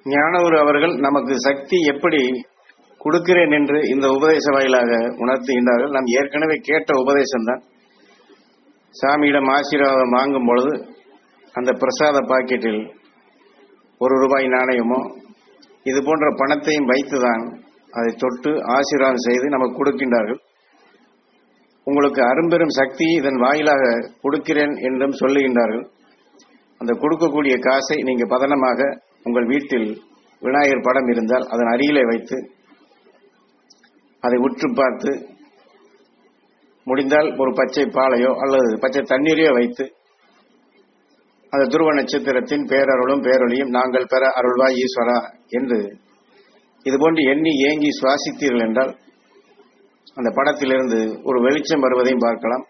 ஞானவர் அவர்கள் நமக்கு சக்தி எப்படி கொடுக்கிறேன் என்று இந்த உபதேச வாயிலாக உணர்த்துகின்றார்கள் நாம் ஏற்கனவே கேட்ட உபதேசம்தான் சாமியிடம் ஆசீர்வாதம் வாங்கும் பொழுது அந்த பிரசாத பாக்கெட்டில் ஒரு ரூபாய் நாணயமோ இது போன்ற பணத்தையும் வைத்துதான் அதை தொட்டு ஆசீர்வாதம் செய்து நமக்கு கொடுக்கின்றார்கள் உங்களுக்கு அரும்பெரும் சக்தி இதன் வாயிலாக கொடுக்கிறேன் என்றும் சொல்லுகின்றார்கள் அந்த கொடுக்கக்கூடிய காசை நீங்க பதனமாக உங்கள் வீட்டில் விநாயகர் படம் இருந்தால் அதன் அருகிலே வைத்து அதை உற்று பார்த்து முடிந்தால் ஒரு பச்சை பாலையோ அல்லது பச்சை தண்ணீரையோ வைத்து அந்த துருவ நட்சத்திரத்தின் பேரருளும் பேரொழியும் நாங்கள் பெற அருள்வாய் ஈஸ்வரா என்று இதுபோன்று எண்ணி ஏங்கி சுவாசித்தீர்கள் என்றால் அந்த படத்திலிருந்து ஒரு வெளிச்சம் வருவதையும் பார்க்கலாம்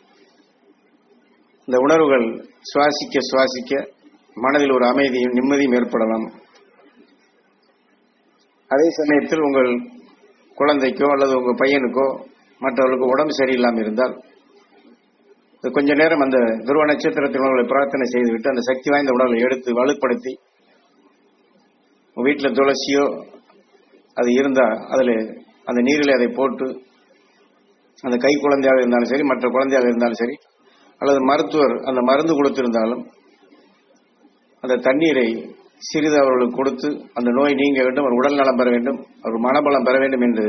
இந்த உணர்வுகள் சுவாசிக்க சுவாசிக்க மனதில் ஒரு அமைதியும் நிம்மதியும் ஏற்படலாம் அதே சமயத்தில் உங்கள் குழந்தைக்கோ அல்லது உங்கள் பையனுக்கோ மற்றவர்களுக்கு உடம்பு சரியில்லாமல் இருந்தால் கொஞ்ச நேரம் அந்த துருவ நட்சத்திரத்தின் உணர்வுகளை பிரார்த்தனை செய்துவிட்டு அந்த சக்தி வாய்ந்த உணர்வை எடுத்து வலுப்படுத்தி உங்கள் வீட்டில் துளசியோ அது இருந்தால் அதில் அந்த நீரில் அதை போட்டு அந்த கை குழந்தையாக இருந்தாலும் சரி மற்ற குழந்தையாக இருந்தாலும் சரி அல்லது மருத்துவர் அந்த மருந்து கொடுத்திருந்தாலும் அந்த தண்ணீரை சிறிது அவர்களுக்கு கொடுத்து அந்த நோய் நீங்க வேண்டும் அவர் உடல் நலம் பெற வேண்டும் அவர் மனபலம் பெற வேண்டும் என்று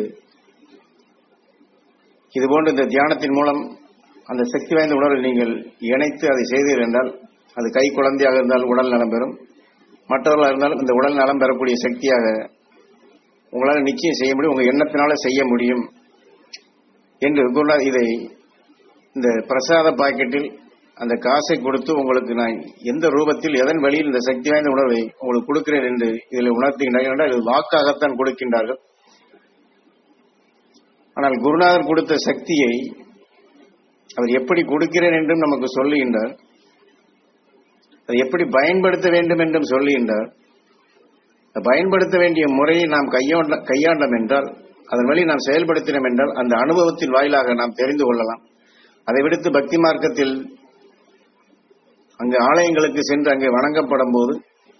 இதுபோன்று இந்த தியானத்தின் மூலம் அந்த சக்தி வாய்ந்த உணர்வை நீங்கள் இணைத்து அதை செய்தீர்கள் என்றால் அது கை குழந்தையாக இருந்தால் உடல் நலம் பெறும் மற்றவர்களாக இருந்தாலும் இந்த உடல் நலம் பெறக்கூடிய சக்தியாக உங்களால் நிச்சயம் செய்ய முடியும் உங்க எண்ணத்தினால செய்ய முடியும் என்று குருநாத் இதை இந்த பிரசாத பாக்கெட்டில் அந்த காசை கொடுத்து உங்களுக்கு நான் எந்த ரூபத்தில் எதன் வழியில் இந்த சக்தி வாய்ந்த உணர்வை உங்களுக்கு கொடுக்கிறேன் என்று இதில் உணர்த்துகின்றார்கள் என்றால் இது வாக்காகத்தான் கொடுக்கின்றார்கள் ஆனால் குருநாதர் கொடுத்த சக்தியை அவர் எப்படி கொடுக்கிறேன் என்றும் நமக்கு சொல்லுகின்றார் அதை எப்படி பயன்படுத்த வேண்டும் என்றும் சொல்லுகின்றார் பயன்படுத்த வேண்டிய முறையை நாம் கையாண்ட கையாண்டோம் என்றால் அதன் வழி நாம் செயல்படுத்தினோம் என்றால் அந்த அனுபவத்தின் வாயிலாக நாம் தெரிந்து கொள்ளலாம் அதை விடுத்து பக்தி மார்க்கத்தில் அங்கு ஆலயங்களுக்கு சென்று அங்கே வணங்கப்படும் போது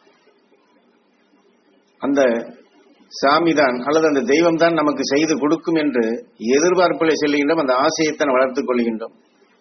அந்த சாமிதான் அல்லது அந்த தெய்வம் தான் நமக்கு செய்து கொடுக்கும் என்று எதிர்பார்ப்பில் செல்கின்றோம் அந்த ஆசையைத்தான் வளர்த்துக் கொள்கின்றோம்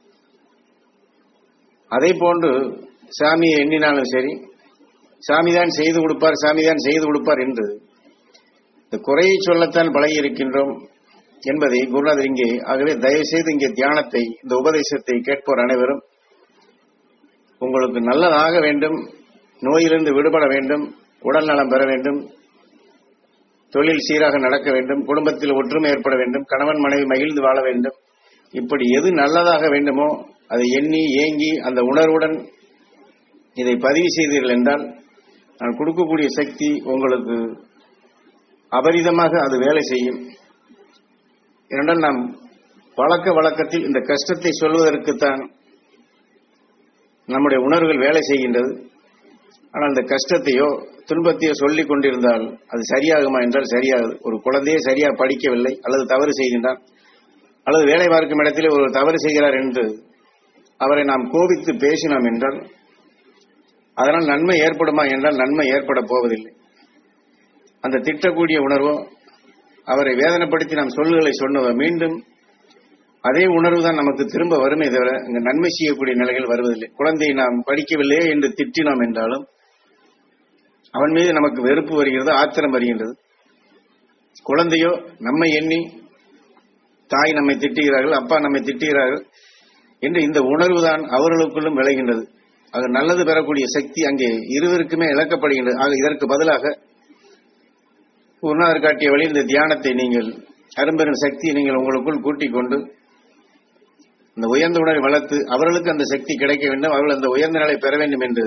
அதே போன்று சாமியை எண்ணினாலும் சரி சாமிதான் செய்து கொடுப்பார் சாமிதான் செய்து கொடுப்பார் என்று இந்த குறையை சொல்லத்தான் பழகி இருக்கின்றோம் என்பதை குருநாதர் இங்கே ஆகவே தயவு செய்து இங்கே தியானத்தை இந்த உபதேசத்தை கேட்போர் அனைவரும் உங்களுக்கு நல்லதாக வேண்டும் நோயிலிருந்து விடுபட வேண்டும் உடல் நலம் பெற வேண்டும் தொழில் சீராக நடக்க வேண்டும் குடும்பத்தில் ஒற்றுமை ஏற்பட வேண்டும் கணவன் மனைவி மகிழ்ந்து வாழ வேண்டும் இப்படி எது நல்லதாக வேண்டுமோ அதை எண்ணி ஏங்கி அந்த உணர்வுடன் இதை பதிவு செய்தீர்கள் என்றால் நான் கொடுக்கக்கூடிய சக்தி உங்களுக்கு அபரிதமாக அது வேலை செய்யும் ஏனென்றால் நாம் பழக்க வழக்கத்தில் இந்த கஷ்டத்தை சொல்வதற்குத்தான் நம்முடைய உணர்வுகள் வேலை செய்கின்றது ஆனால் அந்த கஷ்டத்தையோ துன்பத்தையோ சொல்லிக் கொண்டிருந்தால் அது சரியாகுமா என்றால் சரியாகுது ஒரு குழந்தையே சரியா படிக்கவில்லை அல்லது தவறு செய்கின்றான் அல்லது வேலை பார்க்கும் இடத்திலே ஒரு தவறு செய்கிறார் என்று அவரை நாம் கோபித்து பேசினோம் என்றால் அதனால் நன்மை ஏற்படுமா என்றால் நன்மை ஏற்பட போவதில்லை அந்த திட்டக்கூடிய உணர்வோ அவரை வேதனைப்படுத்தி நாம் சொல்லுகளை சொன்னதோ மீண்டும் அதே உணர்வு தான் நமக்கு திரும்ப வருமே தவிர இங்க நன்மை செய்யக்கூடிய நிலைகள் வருவதில்லை குழந்தையை நாம் படிக்கவில்லையே என்று திட்டினோம் என்றாலும் அவன் மீது நமக்கு வெறுப்பு வருகிறது ஆத்திரம் வருகின்றது குழந்தையோ நம்மை எண்ணி தாய் நம்மை திட்டுகிறார்கள் அப்பா நம்மை திட்டுகிறார்கள் என்று இந்த உணர்வு தான் அவர்களுக்குள்ளும் விளைகின்றது அது நல்லது பெறக்கூடிய சக்தி அங்கே இருவருக்குமே இழக்கப்படுகின்றது ஆக இதற்கு பதிலாக குருநாதர் காட்டிய வழி இந்த தியானத்தை நீங்கள் அரும்பெரும் சக்தியை நீங்கள் உங்களுக்குள் கூட்டிக் கொண்டு இந்த உயர்ந்த உணர்வை வளர்த்து அவர்களுக்கு அந்த சக்தி கிடைக்க வேண்டும் அவர்கள் அந்த உயர்ந்த நிலை பெற வேண்டும் என்று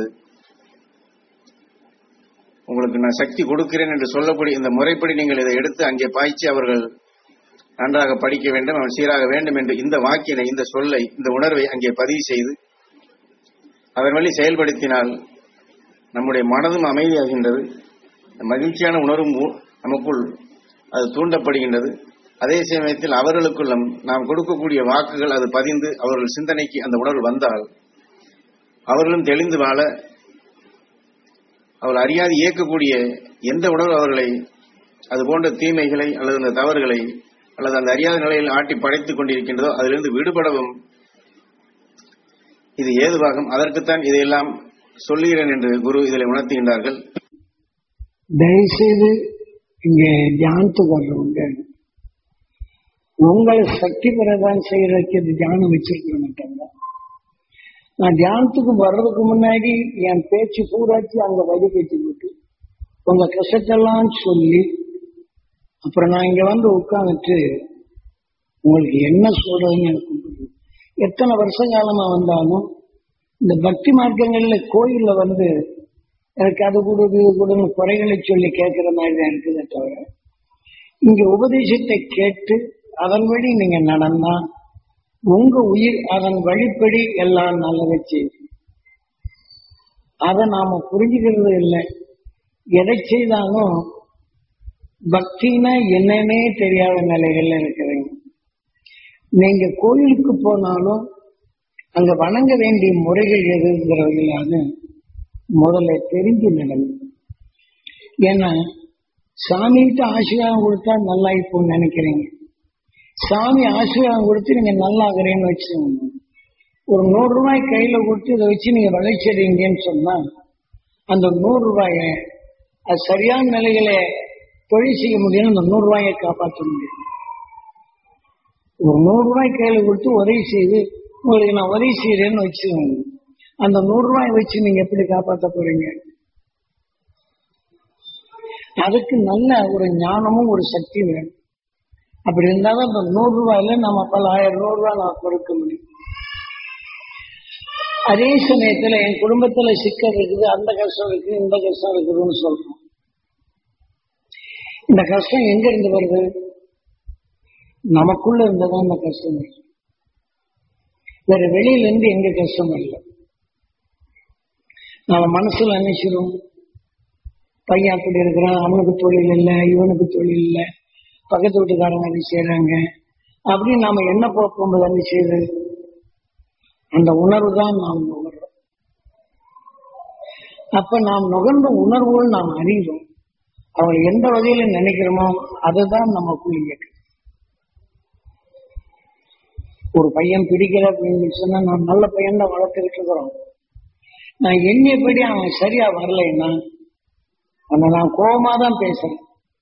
உங்களுக்கு நான் சக்தி கொடுக்கிறேன் என்று சொல்லக்கூடிய இந்த முறைப்படி நீங்கள் இதை எடுத்து அங்கே பாய்ச்சி அவர்கள் நன்றாக படிக்க வேண்டும் அவன் சீராக வேண்டும் என்று இந்த வாக்கினை இந்த சொல்லை இந்த உணர்வை அங்கே பதிவு செய்து அதன் வழி செயல்படுத்தினால் நம்முடைய மனதும் அமைதியாகின்றது மகிழ்ச்சியான உணர்வும் நமக்குள் அது தூண்டப்படுகின்றது அதே சமயத்தில் அவர்களுக்குள்ளும் நாம் கொடுக்கக்கூடிய வாக்குகள் அது பதிந்து அவர்கள் சிந்தனைக்கு அந்த உணர்வு வந்தால் அவர்களும் தெளிந்து வாழ அவள் அறியாது இயக்கக்கூடிய எந்த உணர்வு அவர்களை அது போன்ற தீமைகளை அல்லது அந்த தவறுகளை அல்லது அந்த அறியாத நிலையில் ஆட்டி படைத்துக் கொண்டிருக்கின்றதோ அதிலிருந்து விடுபடவும் இது ஏதுவாகும் அதற்குத்தான் இதையெல்லாம் சொல்லுகிறேன் என்று குரு இதில் உணர்த்துகின்றார்கள் தயவுசெய்து இங்க தியானத்துக்கு வர்றவங்க உங்களை சக்தி பெறதான் செய்யறதுக்கு இது தியானம் வச்சிருக்க மாட்டாங்க நான் தியானத்துக்கு வர்றதுக்கு முன்னாடி என் பேச்சு பூராச்சு அங்க வழி கட்டி விட்டு உங்க கஷ்டத்தெல்லாம் சொல்லி அப்புறம் நான் இங்க வந்து உட்காந்துட்டு உங்களுக்கு என்ன சொல்றதுன்னு எனக்கு புரியல. எத்தனை வருஷ காலமா வந்தாலும் இந்த பக்தி மார்க்கங்கள்ல கோயில்ல வந்து எனக்கு அது கொடுது இது கொடுன்னு குறைகளை சொல்லி கேட்கிற மாதிரி தான் இருக்குதே தவிர இங்க உபதேசத்தை கேட்டு அதன் வழி நீங்க நடந்தா உங்க உயிர் அதன் வழிப்படி எல்லாம் நல்லதை செய்யும் அதை நாம புரிஞ்சுக்கிறது இல்லை எதை செய்தாலும் பக்தினா என்னன்னே தெரியாத நிலைகள்ல இருக்கிறீங்க நீங்க கோயிலுக்கு போனாலும் அங்க வணங்க வேண்டிய முறைகள் எதுங்கிறதுலான்னு முதல்ல தெரிஞ்சு நடங்க ஏன்னா சாமிகிட்ட ஆசீர்வாதம் கொடுத்தா நல்லா இப்போன்னு நினைக்கிறீங்க சாமி ஆசீர்வாதம் கொடுத்து நீங்க நல்லா ஆகுறேன்னு வச்சுக்கோங்க ஒரு நூறு ரூபாய் கையில கொடுத்து இதை வச்சு நீங்க விளைச்சறீங்கன்னு சொன்னா அந்த நூறு ரூபாய அது சரியான நிலையில தொழில் செய்ய முடியும் அந்த நூறு ரூபாயை காப்பாற்ற முடியும் ஒரு நூறு ரூபாய் கையில கொடுத்து உதவி செய்து உங்களுக்கு நான் உதவி செய்யறேன்னு வச்சுக்கோங்க அந்த நூறு ரூபாய் வச்சு நீங்க எப்படி காப்பாற்ற போறீங்க அதுக்கு நல்ல ஒரு ஞானமும் ஒரு சக்தி வேணும் அப்படி இருந்தாலும் அந்த நூறு ரூபாயில நம்ம பல ஆயிரம் நூறு ரூபாய் நான் கொடுக்க முடியும் அதே சமயத்துல என் குடும்பத்துல சிக்கல் இருக்குது அந்த கஷ்டம் இருக்குது இந்த கஷ்டம் இருக்குதுன்னு சொல்றோம் இந்த கஷ்டம் எங்க இருந்து வருது நமக்குள்ள இருந்ததான் இந்த கஷ்டம் வருது. வேற வெளியில இருந்து எங்க கஷ்டம் இல்லை நம்ம மனசுல நினைச்சிரும் பையன் அப்படி இருக்கிறான் அவனுக்கு தொழில் இல்லை இவனுக்கு தொழில் இல்லை பக்கத்து வீட்டுக்காரங்க அது செய்யறாங்க அப்படின்னு நாம என்ன போகும்போது என்ன செய்யுது அந்த உணர்வு தான் நாம் நுகர்றோம் அப்ப நாம் நுகர்ந்த உணர்வுகள் நாம் அறிகிறோம் அவங்களை எந்த வகையில நினைக்கிறோமோ அதுதான் நமக்குள் இயக்கு ஒரு பையன் பிடிக்கல அப்படின்னு சொன்னா நான் நல்ல பையன் தான் வளர்த்துக்கிட்டு இருக்கிறோம் நான் எண்ணியபடி அவன் சரியா வரலைன்னா அவனை நான் கோபமா தான் பேசுறேன்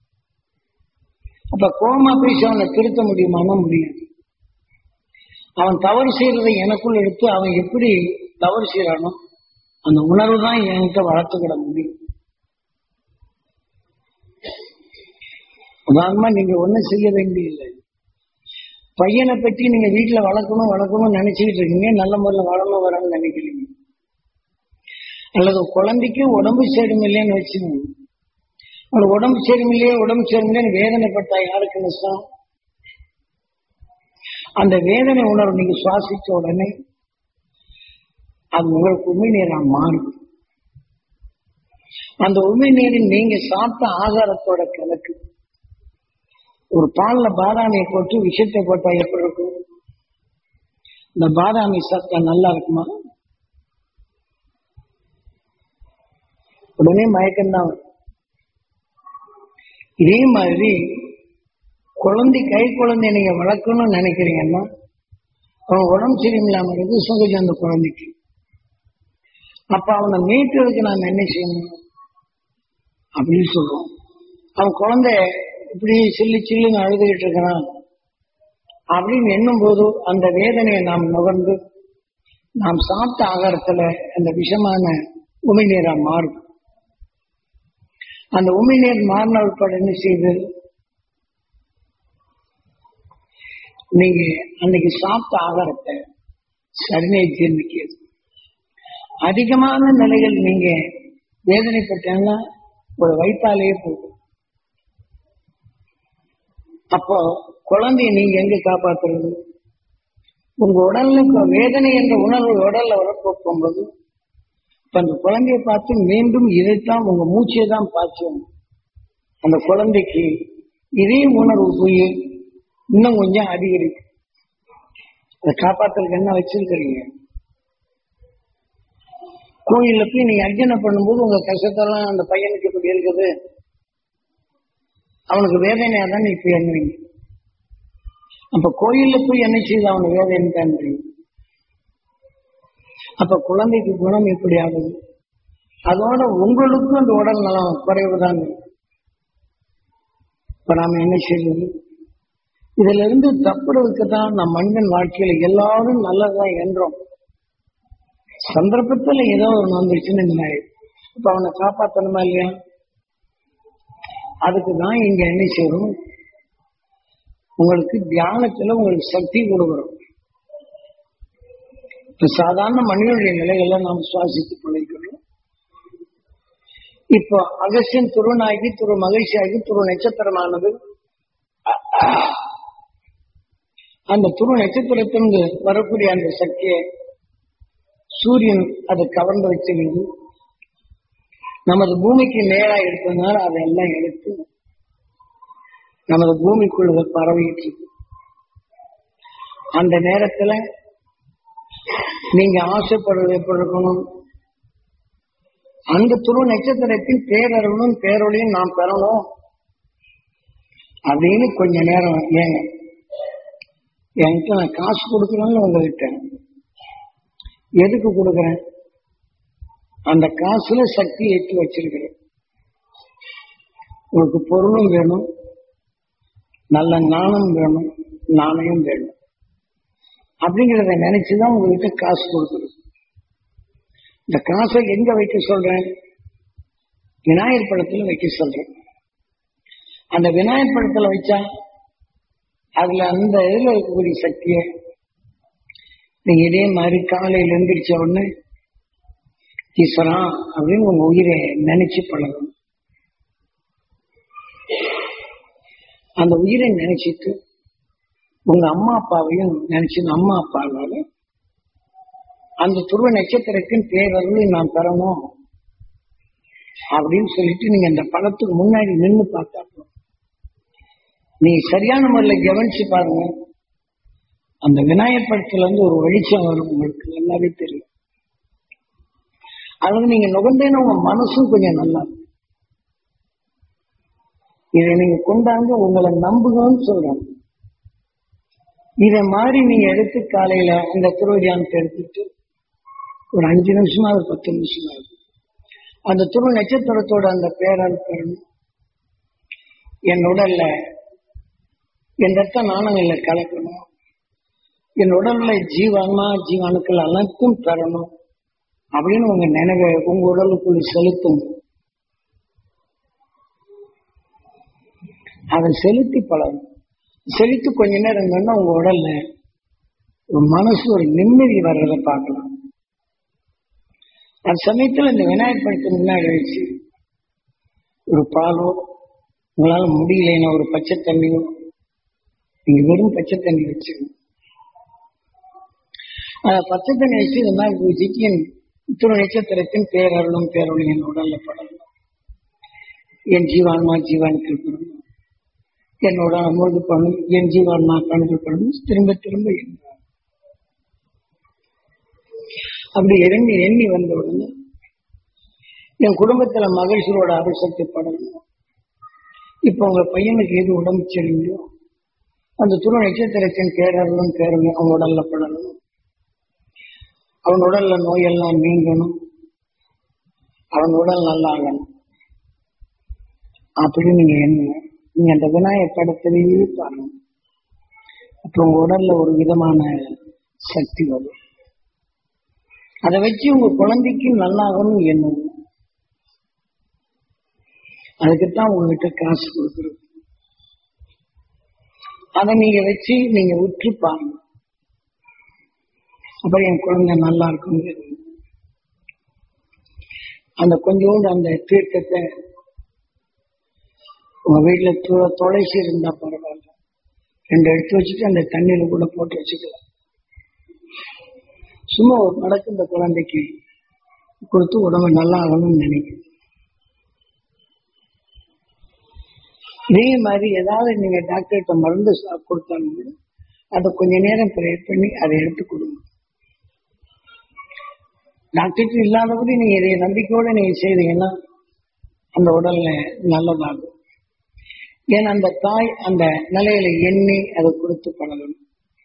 அப்ப கோபமா பேசி அவனை திருத்த முடியுமானா முடியாது அவன் தவறு செய்யறதை எனக்குள் எடுத்து அவன் எப்படி தவறு செய்யறானோ அந்த உணர்வு தான் என்கிட்ட வளர்த்துக்கிட முடியும் உதாரணமா நீங்க ஒண்ணும் செய்ய வேண்டியதில்லை பையனை பற்றி நீங்க வீட்டுல வளர்க்கணும் வளர்க்கணும்னு நினைச்சுக்கிட்டு இருக்கீங்க நல்ல முறையில் வளரணும் வரணும்னு நினைக்கிறீங்க அல்லது குழந்தைக்கு உடம்பு சரியில்லைன்னு வச்சுக்கோங்க அவளுக்கு உடம்பு சரியில்லையே உடம்பு சரியில்லைன்னு வேதனைப்பட்டா யாருக்கு நஷ்டம் அந்த வேதனை உணர்வு நீங்க சுவாசிச்ச உடனே அது உங்களுக்கு உண்மை நீரா மாறும் அந்த உண்மை நீரில் நீங்க சாப்பிட்ட ஆகாரத்தோட கணக்கு ஒரு பால்ல பாதாமியை போட்டு விஷத்தை போட்டா எப்படி இருக்கும் இந்த பாதாமி சாப்பிட்டா நல்லா இருக்குமா உடனே மயக்கம்தான் வரும். இதே மாதிரி குழந்தை கை குழந்தை நீங்க வளர்க்கணும்னு நினைக்கிறீங்கன்னா அவன் உடம்பு சரியில்லாம இருக்கு சுகஜம் அந்த குழந்தைக்கு அப்ப அவனை மீட்டதுக்கு நாம் என்ன செய்யணும் அப்படின்னு சொல்றோம் அவன் குழந்தை இப்படி சில்லு சில்லுன்னு அழுதுகிட்டு இருக்கிறான் அப்படின்னு எண்ணும் போது அந்த வேதனையை நாம் நுகர்ந்து நாம் சாப்பிட்ட ஆகாரத்துல அந்த விஷமான உமிழ்நீரா மாறும் அந்த உமிழ்நீர் மாறின உட்பட என்ன செய்யுது நீங்க அன்னைக்கு சாப்பிட்ட ஆகாரத்தை சரினை ஜீர்ணிக்கிறது அதிகமான நிலைகள் நீங்க வேதனைப்பட்டீங்கன்னா ஒரு வயிற்றாலேயே போகும் அப்போ குழந்தைய நீங்க எங்க காப்பாத்துறது உங்க உடல்ல இப்ப வேதனை என்ற உணர்வு உடல்ல வரப்போகும்போது இப்ப அந்த குழந்தைய பார்த்து மீண்டும் இதைத்தான் உங்க மூச்சை தான் பார்த்தும் அந்த குழந்தைக்கு இதே உணர்வு போய் இன்னும் கொஞ்சம் அதிகரிக்கும் அதை காப்பாத்துறதுக்கு என்ன வச்சிருக்கிறீங்க கோயில்ல போய் நீங்க அர்ச்சனை பண்ணும்போது உங்க கஷ்டத்தெல்லாம் அந்த பையனுக்கு இப்படி இருக்குது அவனுக்கு வேதனையா தான் இப்ப எண்ணுவீங்க அப்ப கோயில்ல போய் என்ன செய்து அவனுக்கு வேதனை தான் தெரியும் அப்ப குழந்தைக்கு குணம் எப்படி ஆகுது அதோட உங்களுக்கும் அந்த உடல் நலம் குறைவுதான் இப்ப நாம என்ன செய்வது இதுல இருந்து தப்புறதுக்கு தான் நம் மனிதன் வாழ்க்கையில எல்லாரும் நல்லதுதான் என்றோம் சந்தர்ப்பத்துல ஏதோ ஒன்று வந்துருச்சுன்னு இந்த மாதிரி இப்ப அவனை காப்பாத்தணுமா இல்லையா அதுக்கு தான் இங்க என்ன செய்யறோம் உங்களுக்கு தியானத்துல உங்களுக்கு சக்தி கொடுக்குறோம் இப்ப சாதாரண மனிதனுடைய நிலைகளை நாம் சுவாசித்து பழகிறோம் இப்போ அகசியன் துருவனாகி துரு மகிழ்ச்சியாகி துரு நட்சத்திரமானது அந்த துரு நட்சத்திரத்திலிருந்து வரக்கூடிய அந்த சக்தியை சூரியன் அதை கவர்ந்து வச்சிருந்து நமது பூமிக்கு நேரா எடுத்ததுனால அதையெல்லாம் எடுத்து நமது பூமிக்குள்ள பரவிட்டு இருக்கு அந்த நேரத்துல நீங்க ஆசைப்படுறது எப்படி இருக்கணும் அந்த துரு நட்சத்திரத்தின் பேரருளும் பேரொழியும் நாம் பெறணும் அப்படின்னு கொஞ்ச நேரம் ஏங்க என்கிட்ட நான் காசு கொடுக்குறேன்னு உங்ககிட்ட எதுக்கு கொடுக்குறேன் அந்த காசுல சக்தி ஏற்றி வச்சிருக்கிறேன் உங்களுக்கு பொருளும் வேணும் நல்ல ஞானம் வேணும் நாணயம் வேணும் அப்படிங்கிறத நினைச்சுதான் உங்ககிட்ட காசு கொடுக்குறது இந்த காசை எங்க வைக்க சொல்றேன் விநாயகர் படத்துல வைக்க சொல்றேன் அந்த விநாயகர் படத்துல வச்சா அதுல அந்த இதுல இருக்கக்கூடிய சக்தியை நீங்க இதே மாதிரி காலையில எந்திரிச்ச உடனே ஈஸ்வரா அப்படின்னு உங்க உயிரை நினைச்சு பழகணும் அந்த உயிரை நினைச்சிட்டு உங்க அம்மா அப்பாவையும் நினைச்சு அம்மா அப்பாவால அந்த துருவ நட்சத்திரத்தின் பேரருளை நான் பெறணும் அப்படின்னு சொல்லிட்டு நீங்க அந்த படத்துக்கு முன்னாடி நின்று பார்த்தா நீ சரியான முறையில் கவனிச்சு பாருங்க அந்த விநாயகர் படத்துல இருந்து ஒரு வெளிச்சம் வரும் உங்களுக்கு நல்லாவே தெரியும் அது நீங்க நுகர்ந்தேன்னு உங்க மனசும் கொஞ்சம் நல்லா இருக்கும் இதை நீங்க கொண்டாந்து உங்களை நம்புங்கன்னு சொல்றாங்க இதை மாதிரி நீங்க எடுத்து காலையில அந்த திருவடியானத்தை எடுத்துட்டு ஒரு அஞ்சு நிமிஷமா ஒரு பத்து நிமிஷமா இருக்கும் அந்த துரு நட்சத்திரத்தோட அந்த பேரால் பெறணும் என் உடல்ல என் ரத்த நாணங்கள்ல கலக்கணும் என் உடல்ல ஜீவான்மா ஜீவாணுக்கள் அனைத்தும் பெறணும் அப்படின்னு உங்க நினைவை உங்க உடலுக்குள்ள செலுத்தும் அதை செலுத்தி பழகும் செலுத்தி கொஞ்ச நேரம் இருந்தோம்னா உங்க உடல்ல ஒரு மனசு ஒரு நிம்மதி வர்றதை பார்க்கலாம் அந்த சமயத்துல இந்த விநாயகர் படத்துக்கு முன்னாடி வச்சு ஒரு பாலோ உங்களால முடியலைன்னா ஒரு பச்சை தண்ணியோ நீங்க வெறும் பச்சை தண்ணி வச்சுக்கணும் அந்த பச்சை தண்ணி வச்சு இந்த மாதிரி சிக்கியன் இத்தனை நட்சத்திரத்தின் பேரருளும் பேரொழி என் உடல்ல படணும் என் ஜீவான்மா ஜீவானுக்கு படணும் என்னோட அமர்ந்து பண்ணணும் என் ஜீவான்மா கணக்கு பண்ணணும் திரும்ப திரும்ப என்றார் அப்படி எண்ணி எண்ணி வந்த உடனே என் குடும்பத்துல மகிழ்ச்சியோட அரிசக்தி படணும் இப்ப உங்க பையனுக்கு எது உடம்பு சரியில்லையோ அந்த துரு நட்சத்திரத்தின் பேரர்களும் பேரலும் அவன் உடல்ல படணும் அவன் உடல்ல நோயெல்லாம் நீங்கணும் அவன் உடல் நல்லா ஆகணும் அப்படின்னு நீங்க என்ன நீங்க அந்த விநாயகர் படத்திலேயே பாருங்க அப்ப உங்க உடல்ல ஒரு விதமான சக்தி வரும் அதை வச்சு உங்க குழந்தைக்கு நல்லாகணும் எண்ணும் அதுக்குத்தான் உங்ககிட்ட காசு கொடுக்குறது அதை நீங்க வச்சு நீங்க உற்று பாருங்க அப்புறம் என் குழந்தை நல்லா இருக்கும் அந்த கொஞ்சோண்டு அந்த தீர்க்கத்தை உங்க வீட்டுல து- துளசி இருந்தா பரவாயில்ல ரெண்டு எடுத்து வச்சுட்டு அந்த தண்ணியில கூட போட்டு வச்சுக்கலாம் சும்மா ஒரு மடக்கு இந்த குழந்தைக்கு கொடுத்து உடம்பு நல்லா ஆகணும்னு நினைக்கிறேன் இதே மாதிரி ஏதாவது நீங்க டாக்டர்கிட்ட மருந்து சா- கொடுத்தாலும் அதை கொஞ்ச நேரம் ப்ரேயர் பண்ணி அதை எடுத்து கொடுங்க டாக்டருக்கு இல்லாதபடி நீங்க இதை நம்பிக்கையோட நீங்க செய்தீங்கன்னா அந்த உடல்ல நல்லதாகும் ஏன்னா அந்த தாய் அந்த நிலையில எண்ணி அதை கொடுத்து பழகணும்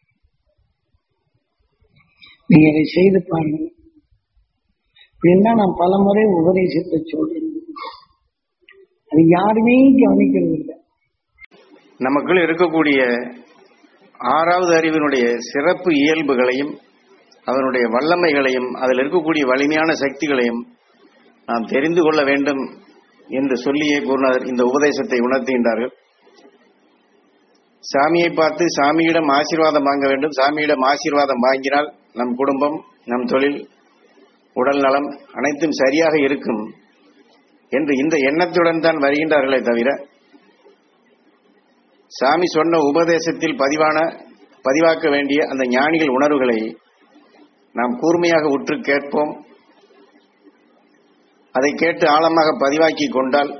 நீங்க இதை செய்து பாருங்க அப்படின்னா நான் பல முறை உபதேசத்தை சொல்றேன் அது யாருமே கவனிக்கிறது இல்லை நமக்குள் இருக்கக்கூடிய ஆறாவது அறிவினுடைய சிறப்பு இயல்புகளையும் அதனுடைய வல்லமைகளையும் அதில் இருக்கக்கூடிய வலிமையான சக்திகளையும் நாம் தெரிந்து கொள்ள வேண்டும் என்று சொல்லியே குருநாதர் இந்த உபதேசத்தை உணர்த்துகின்றார்கள் சாமியை பார்த்து சாமியிடம் ஆசீர்வாதம் வாங்க வேண்டும் சாமியிடம் ஆசீர்வாதம் வாங்கினால் நம் குடும்பம் நம் தொழில் உடல் நலம் அனைத்தும் சரியாக இருக்கும் என்று இந்த எண்ணத்துடன் தான் வருகின்றார்களே தவிர சாமி சொன்ன உபதேசத்தில் பதிவான பதிவாக்க வேண்டிய அந்த ஞானிகள் உணர்வுகளை நாம் கூர்மையாக உற்று கேட்போம் அதை கேட்டு ஆழமாக பதிவாக்கி கொண்டால்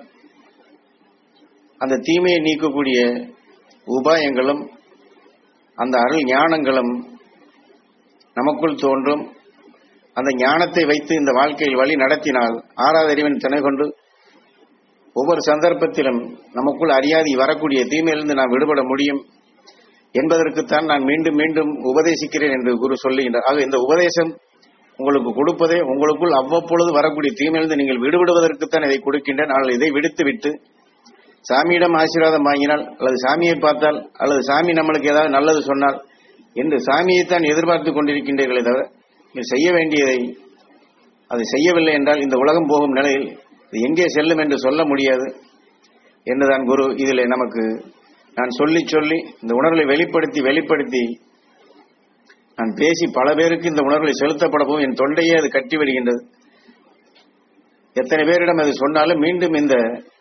அந்த தீமையை நீக்கக்கூடிய உபாயங்களும் அந்த அருள் ஞானங்களும் நமக்குள் தோன்றும் அந்த ஞானத்தை வைத்து இந்த வாழ்க்கையில் வழி நடத்தினால் ஆறாவது அறிவின் துணை கொண்டு ஒவ்வொரு சந்தர்ப்பத்திலும் நமக்குள் அறியாதி வரக்கூடிய தீமையிலிருந்து நாம் விடுபட முடியும் என்பதற்குத்தான் நான் மீண்டும் மீண்டும் உபதேசிக்கிறேன் என்று குரு சொல்லுகின்றார் ஆக இந்த உபதேசம் உங்களுக்கு கொடுப்பதே உங்களுக்குள் அவ்வப்பொழுது வரக்கூடிய தீமையிலிருந்து நீங்கள் விடுபடுவதற்குத்தான் இதை கொடுக்கின்றேன் ஆனால் இதை விடுத்து விட்டு சாமியிடம் ஆசீர்வாதம் வாங்கினால் அல்லது சாமியை பார்த்தால் அல்லது சாமி நம்மளுக்கு ஏதாவது நல்லது சொன்னால் என்று சாமியைத்தான் எதிர்பார்த்து கொண்டிருக்கின்றீர்களே தவிர நீங்கள் செய்ய வேண்டியதை அதை செய்யவில்லை என்றால் இந்த உலகம் போகும் நிலையில் இது எங்கே செல்லும் என்று சொல்ல முடியாது என்றுதான் குரு இதில் நமக்கு நான் சொல்லி சொல்லி இந்த உணர்வுகளை வெளிப்படுத்தி வெளிப்படுத்தி நான் பேசி பல பேருக்கு இந்த உணர்வுகளை செலுத்தப்படவும் என் தொண்டையே அது கட்டி விடுகின்றது எத்தனை பேரிடம் அது சொன்னாலும் மீண்டும் இந்த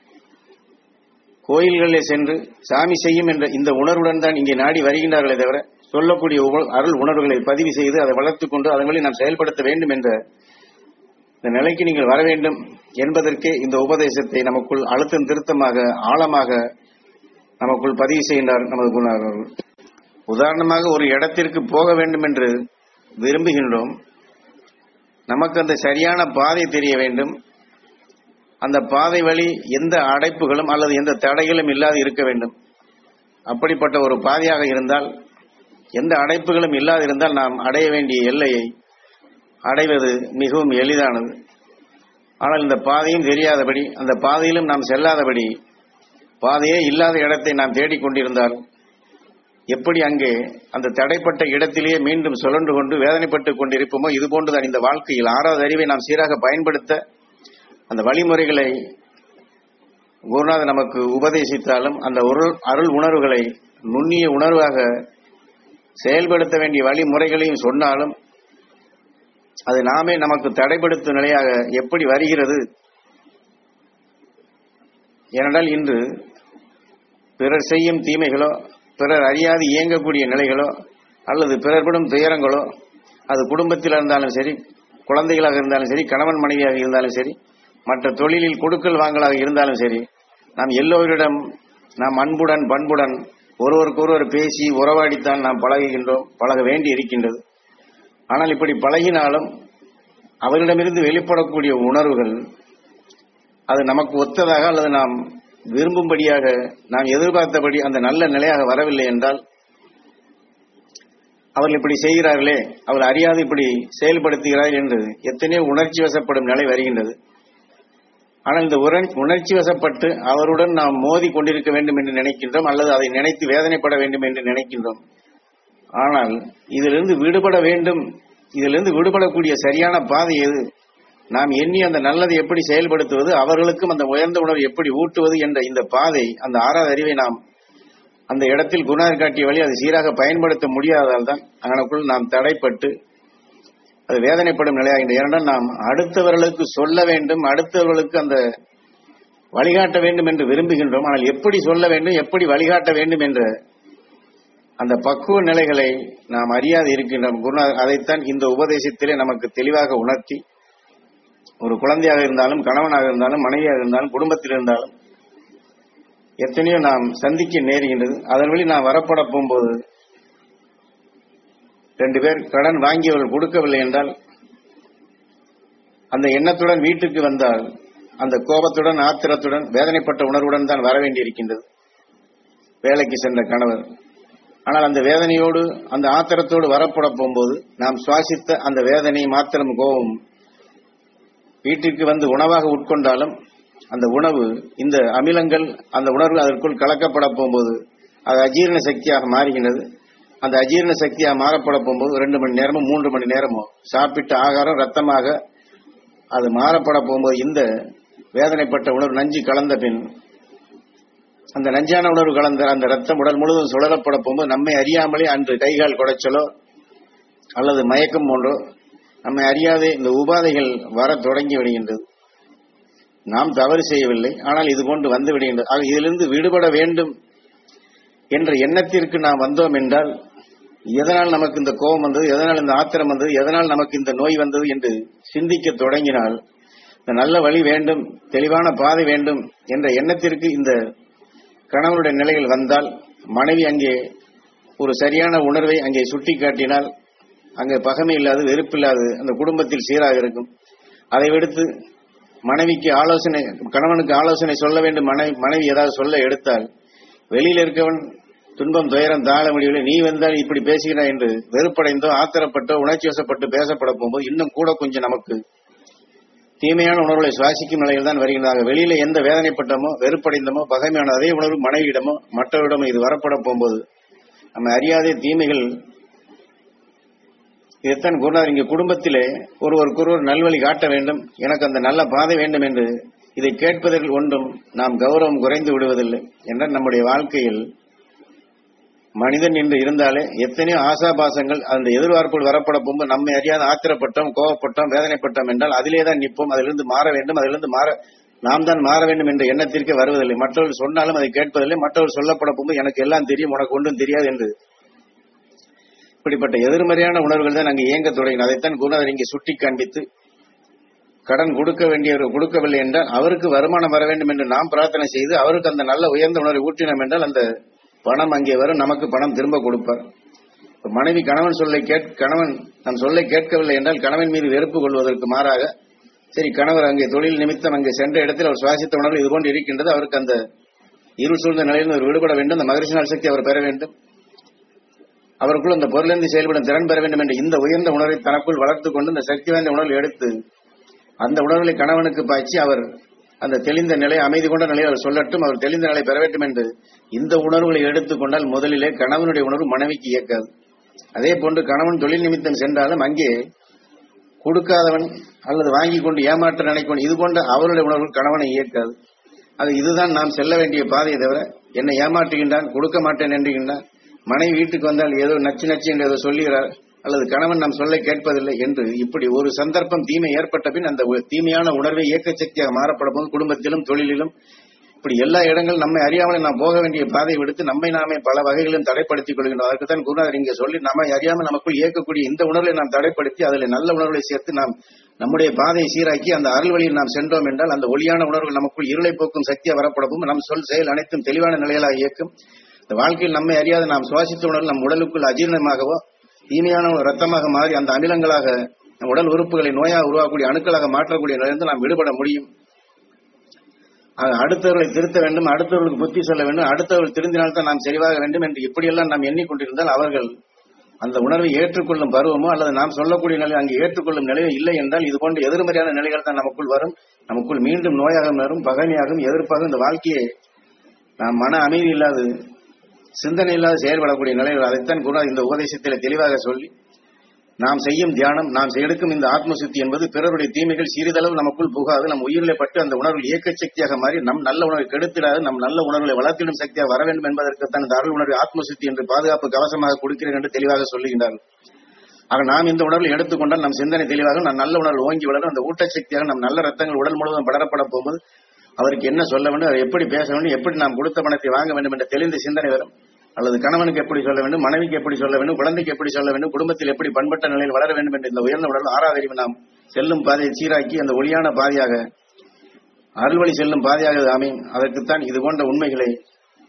கோயில்களில் சென்று சாமி செய்யும் என்ற இந்த உணர்வுடன் தான் இங்கே நாடி வருகின்றார்களே தவிர சொல்லக்கூடிய உவ- அருள் உணர்வுகளை பதிவு செய்து அதை வளர்த்துக் கொண்டு அதன் வழி நாம் செயல்படுத்த வேண்டும் என்ற இந்த நிலைக்கு நீங்கள் வர வேண்டும் என்பதற்கே இந்த உபதேசத்தை நமக்குள் அழுத்தம் திருத்தமாக ஆழமாக நமக்குள் பதிவு செய்கின்றார் நமது குருநாதர் அவர்கள் உதாரணமாக ஒரு இடத்திற்கு போக வேண்டும் என்று விரும்புகின்றோம் நமக்கு அந்த சரியான பாதை தெரிய வேண்டும் அந்த பாதை வழி எந்த அடைப்புகளும் அல்லது எந்த தடைகளும் இல்லாது இருக்க வேண்டும் அப்படிப்பட்ட ஒரு பாதையாக இருந்தால் எந்த அடைப்புகளும் இல்லாது இருந்தால் நாம் அடைய வேண்டிய எல்லையை அடைவது மிகவும் எளிதானது ஆனால் இந்த பாதையும் தெரியாதபடி அந்த பாதையிலும் நாம் செல்லாதபடி பாதையே இல்லாத இடத்தை நாம் தேடிக்கொண்டிருந்தால் எப்படி அங்கே அந்த தடைப்பட்ட இடத்திலேயே மீண்டும் சுழன்று கொண்டு வேதனைப்பட்டுக் கொண்டிருப்போமோ இது போன்றுதான் இந்த வாழ்க்கையில் ஆறாவது அறிவை நாம் சீராக பயன்படுத்த அந்த வழிமுறைகளை குருநாதர் நமக்கு உபதேசித்தாலும் அந்த அருள் அருள் உணர்வுகளை நுண்ணிய உணர்வாக செயல்படுத்த வேண்டிய வழிமுறைகளையும் சொன்னாலும் அது நாமே நமக்கு தடைப்படுத்தும் நிலையாக எப்படி வருகிறது ஏனென்றால் இன்று பிறர் செய்யும் தீமைகளோ பிறர் அறியாது இயங்கக்கூடிய நிலைகளோ அல்லது பிறர்படும் துயரங்களோ அது குடும்பத்தில் இருந்தாலும் சரி குழந்தைகளாக இருந்தாலும் சரி கணவன் மனைவியாக இருந்தாலும் சரி மற்ற தொழிலில் கொடுக்கல் வாங்கலாக இருந்தாலும் சரி நாம் எல்லோரிடம் நாம் அன்புடன் பண்புடன் ஒருவருக்கொருவர் பேசி உறவாடித்தான் நாம் பழகுகின்றோம் பழக வேண்டி இருக்கின்றது ஆனால் இப்படி பழகினாலும் அவரிடமிருந்து வெளிப்படக்கூடிய உணர்வுகள் அது நமக்கு ஒத்ததாக அல்லது நாம் விரும்பும்படியாக நாம் எதிர்பார்த்தபடி அந்த நல்ல நிலையாக வரவில்லை என்றால் அவர்கள் இப்படி செய்கிறார்களே அவர் அறியாது இப்படி செயல்படுத்துகிறார்கள் என்று எத்தனையோ உணர்ச்சி வசப்படும் நிலை வருகின்றது ஆனால் இந்த உணர்- உணர்ச்சி வசப்பட்டு அவருடன் நாம் மோதி கொண்டிருக்க வேண்டும் என்று நினைக்கின்றோம் அல்லது அதை நினைத்து வேதனைப்பட வேண்டும் என்று நினைக்கின்றோம் ஆனால் இதிலிருந்து விடுபட வேண்டும் இதிலிருந்து விடுபடக்கூடிய சரியான பாதை எது நாம் எண்ணி அந்த நல்லதை எப்படி செயல்படுத்துவது அவர்களுக்கும் அந்த உயர்ந்த உணர்வை எப்படி ஊட்டுவது என்ற இந்த பாதை அந்த ஆறாவது அறிவை நாம் அந்த இடத்தில் குருநாதர் காட்டிய வழி அதை சீராக பயன்படுத்த முடியாததால் தான் அதனுக்குள் நாம் தடைப்பட்டு அது வேதனைப்படும் நிலையாகின்ற ஏனென்றால் நாம் அடுத்தவர்களுக்கு சொல்ல வேண்டும் அடுத்தவர்களுக்கு அந்த வழிகாட்ட வேண்டும் என்று விரும்புகின்றோம் ஆனால் எப்படி சொல்ல வேண்டும் எப்படி வழிகாட்ட வேண்டும் என்ற அந்த பக்குவ நிலைகளை நாம் அறியாது இருக்கின்றோம் குருநாதர் அதைத்தான் இந்த உபதேசத்திலே நமக்கு தெளிவாக உணர்த்தி ஒரு குழந்தையாக இருந்தாலும் கணவனாக இருந்தாலும் மனைவியாக இருந்தாலும் குடும்பத்தில் இருந்தாலும் எத்தனையோ நாம் சந்திக்க நேருகின்றது அதன் வழி நாம் வரப்பட போகும்போது ரெண்டு பேர் கடன் வாங்கியவர்கள் கொடுக்கவில்லை என்றால் அந்த எண்ணத்துடன் வீட்டுக்கு வந்தால் அந்த கோபத்துடன் ஆத்திரத்துடன் வேதனைப்பட்ட உணர்வுடன் தான் வர வேண்டியிருக்கின்றது வேலைக்கு சென்ற கணவர் ஆனால் அந்த வேதனையோடு அந்த ஆத்திரத்தோடு வரப்பட போகும்போது நாம் சுவாசித்த அந்த வேதனை மாத்திரம் கோபம் வீட்டிற்கு வந்து உணவாக உட்கொண்டாலும் அந்த உணவு இந்த அமிலங்கள் அந்த உணர்வு அதற்குள் கலக்கப்பட போகும்போது அது அஜீரண சக்தியாக மாறுகின்றது அந்த அஜீரண சக்தியாக மாறப்பட போகும்போது ரெண்டு மணி நேரமோ மூன்று மணி நேரமோ சாப்பிட்ட ஆகாரம் ரத்தமாக அது மாறப்பட போகும்போது இந்த வேதனைப்பட்ட உணர்வு நஞ்சு கலந்த பின் அந்த நஞ்சான உணர்வு கலந்த அந்த ரத்தம் உடல் முழுவதும் சுழலப்பட போகும்போது நம்மை அறியாமலே அன்று கைகால் குடைச்சலோ அல்லது மயக்கம் போன்றோ நம்மை அறியாதே இந்த உபாதைகள் வர தொடங்கி விடுகின்றது நாம் தவறு செய்யவில்லை ஆனால் இது போன்று வந்து விடுகின்றது ஆக இதிலிருந்து விடுபட வேண்டும் என்ற எண்ணத்திற்கு நாம் வந்தோம் என்றால் எதனால் நமக்கு இந்த கோபம் வந்தது எதனால் இந்த ஆத்திரம் வந்தது எதனால் நமக்கு இந்த நோய் வந்தது என்று சிந்திக்க தொடங்கினால் இந்த நல்ல வழி வேண்டும் தெளிவான பாதை வேண்டும் என்ற எண்ணத்திற்கு இந்த கணவனுடைய நிலையில் வந்தால் மனைவி அங்கே ஒரு சரியான உணர்வை அங்கே சுட்டி காட்டினால் அங்கே பகமை இல்லாது வெறுப்பில்லாது அந்த குடும்பத்தில் சீராக இருக்கும் அதை விடுத்து மனைவிக்கு ஆலோசனை கணவனுக்கு ஆலோசனை சொல்ல வேண்டும் மனைவி மனைவி ஏதாவது சொல்ல எடுத்தால் வெளியில் இருக்கவன் துன்பம் துயரம் தாழ முடியவில்லை நீ வந்தால் இப்படி பேசுகிறாய் என்று வெறுப்படைந்தோ ஆத்திரப்பட்டோ உணர்ச்சி வசப்பட்டு பேசப்பட போகும்போது இன்னும் கூட கொஞ்சம் நமக்கு தீமையான உணர்வுகளை சுவாசிக்கும் நிலையில் தான் வருகின்றாங்க வெளியில எந்த வேதனைப்பட்டமோ வெறுப்படைந்தமோ பகைமையான அதே உணர்வு மனைவியிடமோ மற்றவரிடமோ இது வரப்பட போகும்போது நம்ம அறியாதே தீமைகள் இதைத்தான் குருநாதர் இங்க குடும்பத்திலே ஒருவருக்கொருவர் நல்வழி காட்ட வேண்டும் எனக்கு அந்த நல்ல பாதை வேண்டும் என்று இதை கேட்பதில் ஒன்றும் நாம் கௌரவம் குறைந்து விடுவதில்லை என்றால் நம்முடைய வாழ்க்கையில் மனிதன் என்று இருந்தாலே எத்தனையோ ஆசாபாசங்கள் அந்த எதிர்பார்ப்புகள் வரப்பட போகும்போது நம்மை அறியாத ஆத்திரப்பட்டோம் கோவப்பட்டோம் வேதனைப்பட்டோம் என்றால் அதிலே தான் நிற்போம் அதிலிருந்து மாற வேண்டும் அதிலிருந்து மாற நாம் தான் மாற வேண்டும் என்ற எண்ணத்திற்கு வருவதில்லை மற்றவர்கள் சொன்னாலும் அதை கேட்பதில்லை மற்றவர்கள் சொல்லப்பட போகும்போது எனக்கு எல்லாம் தெரியும் உனக்கு ஒன்றும் தெரியாது என்று இப்படிப்பட்ட எதிர்மறையான உணர்வுகள் தான் அங்கே இயங்க தொடங்கின அதைத்தான் குருநாதர் இங்கே சுட்டி காண்பித்து கடன் கொடுக்க வேண்டியவர் கொடுக்கவில்லை என்றால் அவருக்கு வருமானம் வர வேண்டும் என்று நாம் பிரார்த்தனை செய்து அவருக்கு அந்த நல்ல உயர்ந்த உணர்வை ஊற்றினோம் என்றால் அந்த பணம் அங்கே வரும் நமக்கு பணம் திரும்ப கொடுப்பார் இப்ப மனைவி கணவன் சொல்லை கேட் கணவன் தன் சொல்லை கேட்கவில்லை என்றால் கணவன் மீது வெறுப்பு கொள்வதற்கு மாறாக சரி கணவர் அங்கே தொழில் நிமித்தம் அங்கே சென்ற இடத்தில் அவர் சுவாசித்த உணர்வு இதுபோன்று இருக்கின்றது அவருக்கு அந்த இருள் சூழ்ந்த நிலையில் அவர் விடுபட வேண்டும் அந்த மகிழ்ச்சி நாள் சக்தி அவர் பெற வேண்டும் அவருக்குள் அந்த பொருளிலிருந்து செயல்படும் திறன் பெற வேண்டும் என்ற இந்த உயர்ந்த உணர்வை தனக்குள் வளர்த்துக் கொண்டு இந்த சக்தி வாய்ந்த உணர்வை எடுத்து அந்த உணர்வுகளை கணவனுக்கு பாய்ச்சி அவர் அந்த தெளிந்த நிலை அமைதி கொண்ட நிலையை அவர் சொல்லட்டும் அவர் தெளிந்த நிலை பெற வேண்டும் என்று இந்த உணர்வுகளை எடுத்துக்கொண்டால் முதலிலே கணவனுடைய உணர்வு மனைவிக்கு இயக்காது அதே போன்று கணவன் தொழில் நிமித்தம் சென்றாலும் அங்கே கொடுக்காதவன் அல்லது வாங்கி கொண்டு ஏமாற்ற நினைக்கணும் இது போன்ற அவருடைய உணர்வு கணவனை இயக்காது அது இதுதான் நாம் செல்ல வேண்டிய பாதையை தவிர என்னை ஏமாற்றுகின்றான் கொடுக்க மாட்டேன் என்கின்றான் மனைவி வீட்டுக்கு வந்தால் ஏதோ நச்சு நச்சு என்று ஏதோ சொல்லுகிறார் அல்லது கணவன் நாம் சொல்லை கேட்பதில்லை என்று இப்படி ஒரு சந்தர்ப்பம் தீமை ஏற்பட்ட பின் அந்த உ- தீமையான உணர்வை இயக்க சக்தியாக மாறப்பட போது குடும்பத்திலும் தொழிலிலும் இப்படி எல்லா இடங்களும் நம்மை அறியாமல் நாம் போக வேண்டிய பாதையை விடுத்து நம்மை நாமே பல வகைகளிலும் தடைப்படுத்திக் கொள்கின்றோம் அதற்குத்தான் குருநாதர் இங்கே சொல்லி நம்மை அறியாமல் நமக்குள் இயக்கக்கூடிய இந்த உணர்வை நாம் தடைப்படுத்தி அதில் நல்ல உணர்வுகளை சேர்த்து நாம் நம்முடைய பாதையை சீராக்கி அந்த அருள் வழியில் நாம் சென்றோம் என்றால் அந்த ஒளியான உணர்வுகள் நமக்குள் இருளை போக்கும் சக்தியாக வரப்படவும் நம் சொல் செயல் அனைத்தும் தெளிவான நிலைகளாக இயக்கும் இந்த வாழ்க்கையில் நம்மை அறியாத நாம் சுவாசித்த உணர்வு நம் உடலுக்குள் அஜீரணமாகவோ தீமையான ஒரு ரத்தமாக மாறி அந்த அமிலங்களாக நம் உடல் உறுப்புகளை நோயாக உருவாக்கக்கூடிய அணுக்களாக மாற்றக்கூடிய நிலையிலிருந்து நாம் விடுபட முடியும் ஆக அடுத்தவர்களை திருத்த வேண்டும் அடுத்தவர்களுக்கு புத்தி சொல்ல வேண்டும் அடுத்தவர்கள் திருந்தினால்தான் நாம் சரிவாக வேண்டும் என்று இப்படியெல்லாம் நாம் எண்ணிக்கொண்டிருந்தால் அவர்கள் அந்த உணர்வை ஏற்றுக்கொள்ளும் பருவமோ அல்லது நாம் சொல்லக்கூடிய நிலை அங்கே ஏற்றுக்கொள்ளும் நிலையோ இல்லை என்றால் இது போன்ற எதிர்மறையான நிலைகள் தான் நமக்குள் வரும் நமக்குள் மீண்டும் நோயாக வரும் பகைமையாகவும் எதிர்ப்பாகவும் இந்த வாழ்க்கையை நாம் மன அமைதி இல்லாது சிந்தனை இல்லாத செயல்படக்கூடிய நிலைகள் அதைத்தான் குரு இந்த உபதேசத்தில் தெளிவாக சொல்லி நாம் செய்யும் தியானம் நாம் எடுக்கும் இந்த ஆத்ம சுத்தி என்பது பிறருடைய தீமைகள் சிறிதளவு நமக்குள் புகாது நம் உயிரிலே பட்டு அந்த உணர்வு இயக்க சக்தியாக மாறி நம் நல்ல உணர்வை கெடுத்திடாது நம் நல்ல உணர்வுகளை வளர்த்திடும் சக்தியாக வர வேண்டும் என்பதற்குத்தான் இந்த அருள் உணர்வு ஆத்ம சுத்தி என்று பாதுகாப்பு கவசமாக கொடுக்கிறேன் என்று தெளிவாக சொல்லுகின்றார்கள் ஆக நாம் இந்த உணர்வை எடுத்துக்கொண்டால் நம் சிந்தனை தெளிவாக நம் நல்ல உணர்வு ஓங்கி வளரும் அந்த ஊட்டச்சக்தியாக நம் நல்ல ரத்தங்கள் உடல் முழுவதும் படரப்பட போகும்போது அவருக்கு என்ன சொல்ல வேண்டும் அவர் எப்படி பேச வேண்டும் எப்படி நாம் கொடுத்த பணத்தை வாங்க வேண்டும் என்ற தெளிந்த சிந்தனை வரும் அல்லது கணவனுக்கு எப்படி சொல்ல வேண்டும் மனைவிக்கு எப்படி சொல்ல வேண்டும் குழந்தைக்கு எப்படி சொல்ல வேண்டும் குடும்பத்தில் எப்படி பண்பட்ட நிலையில் வளர வேண்டும் என்ற இந்த உயர்ந்த உடல் ஆறாவது நாம் செல்லும் பாதையை சீராக்கி அந்த ஒளியான பாதையாக அருள்வழி செல்லும் பாதையாக அது அமையும் அதற்குத்தான் இது போன்ற உண்மைகளை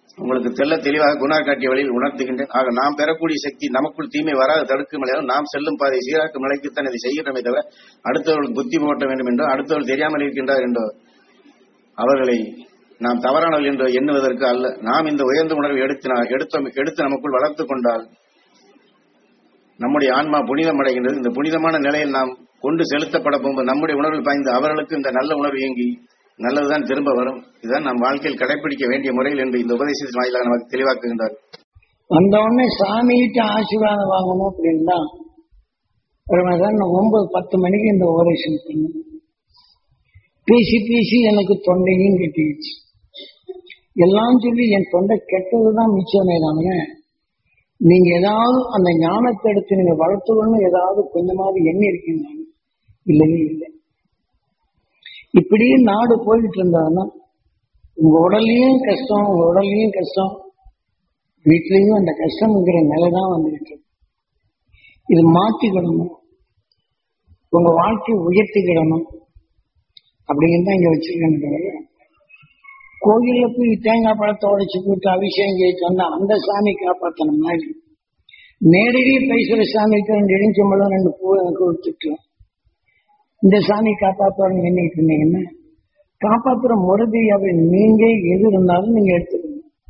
உங்களுக்கு தெல்ல தெளிவாக குணார் காட்டிய வழியில் உணர்த்துகின்றேன் ஆக நாம் பெறக்கூடிய சக்தி நமக்குள் தீமை வராது தடுக்கும் நிலையில் நாம் செல்லும் பாதை சீராக்கும் நிலைக்குத்தான் இதை செய்கிறோமே தவிர அடுத்தவர்களுக்கு புத்தி போட்ட வேண்டும் என்றோ அடுத்தவர்கள் தெரியாமல் இருக்கின்றார் என்றோ அவர்களை நாம் தவறானவர்கள் என்று எண்ணுவதற்கு அல்ல நாம் இந்த உயர்ந்த உணர்வை எடுத்து எடுத்த எடுத்து நமக்குள் வளர்த்து கொண்டால் நம்முடைய ஆன்மா புனிதம் அடைகின்றது இந்த புனிதமான நிலையில் நாம் கொண்டு செலுத்தப்பட போகும்போது நம்முடைய உணர்வில் பாய்ந்து அவர்களுக்கு இந்த நல்ல உணர்வு இயங்கி நல்லதுதான் திரும்ப வரும் இதுதான் நம் வாழ்க்கையில் கடைபிடிக்க வேண்டிய முறையில் என்று இந்த உபதேசத்தின் வாயிலாக நமக்கு தெளிவாக்குகின்றார் வந்த உடனே சாமிகிட்ட ஆசீர்வாதம் வாங்கணும் அப்படின்னா ஒரு மதியானம் ஒன்பது பத்து மணிக்கு இந்த ஓபரேஷன் பண்ணி பேசி பேசி எனக்கு தொண்டையும் கட்டிடுச்சு எல்லாம் சொல்லி என் தொண்டை கெட்டதுதான் மிச்சமே தாங்க நீங்க ஏதாவது அந்த ஞானத்தை எடுத்து நீங்க வளர்த்துக்கணும் ஏதாவது கொஞ்சமாவது எண்ணி இருக்கீங்க இல்லவே இல்லை இப்படியே நாடு போயிட்டு இருந்தாங்கன்னா உங்க உடல்லையும் கஷ்டம் உங்க உடல்லையும் கஷ்டம் வீட்லயும் அந்த கஷ்டம்ங்கிற நிலை தான் வந்துகிட்டு இருக்கு. இது மாத்திக்கிடணும் உங்க வாழ்க்கையை உயர்த்திக்கிடணும் அப்படின்னு தான் இங்க வச்சிருக்கேன் தவிர கோயில்ல போய் தேங்காய் பழத்தை உடைச்சு போட்டு அபிஷேகம் செய்யிட்டு வந்தா அந்த சாமி காப்பாத்தன மாதிரி நேரடியே பேசுற சாமிக்கு ரெண்டு இடிஞ்சம்பளம் ரெண்டு பூ எனக்கு கொடுத்துட்டு இந்த சாமி காப்பாற்றுவாருன்னு எண்ணிட்டு இருந்தீங்கன்னா காப்பாத்துற முறையாவே நீங்க எது இருந்தாலும் நீங்க எடுத்துக்கணும்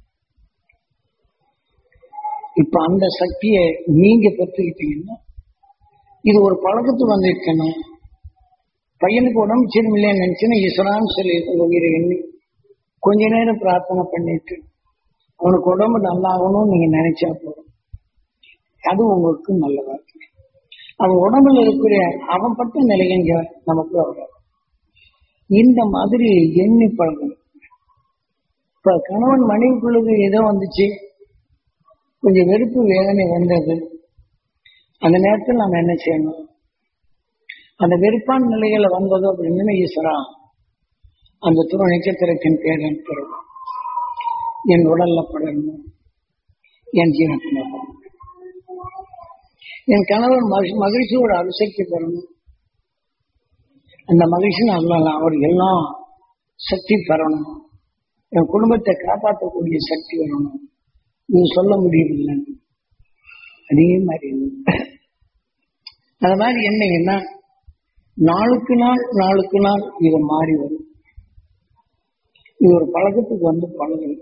இப்ப அந்த சக்தியை நீங்க பெற்றுக்கிட்டீங்கன்னா இது ஒரு பழக்கத்துக்கு வந்துருக்கேன்னா பையனுக்கு உடம்பு சரியில்லைன்னு நினைச்சுன்னா ஈஸ்வரான்னு சொல்லி உங்க உயிரை எண்ணி கொஞ்ச நேரம் பிரார்த்தனை பண்ணிட்டு அவனுக்கு உடம்பு நல்லாகணும்னு நீங்க நினைச்சா போதும் அது உங்களுக்கு நல்லதா இருக்கு அவன் உடம்புல இருக்கிற அவன் பட்ட நிலையங்க நமக்கு அவ்வளவு இந்த மாதிரி எண்ணி பழகணும் இப்ப கணவன் மனைவிக்குள்ளது ஏதோ வந்துச்சு கொஞ்சம் வெறுப்பு வேதனை வந்தது அந்த நேரத்தில் நம்ம என்ன செய்யணும் அந்த வெறுப்பான நிலைகளை வந்ததோ அப்படின்னு ஈஸ்வரா அந்த துணை நட்சத்திரத்தின் பேர் பெறும் என் உடல்ல படணும் என் ஜீவனத்தில் படணும் என் கணவர் மகிழ்- மகிழ்ச்சியோட அபிஷேக்தி பெறணும் அந்த மகிழ்ச்சி அல்லாத அவர் எல்லாம் சக்தி பெறணும் என் குடும்பத்தை காப்பாற்றக்கூடிய சக்தி வரணும் இது சொல்ல முடியவில்லை அதே மாதிரி அது மாதிரி என்னங்கன்னா நாளுக்கு நாள் நாளுக்கு நாள் இது மாறி வரும் இது ஒரு பழக்கத்துக்கு வந்து பழகணும்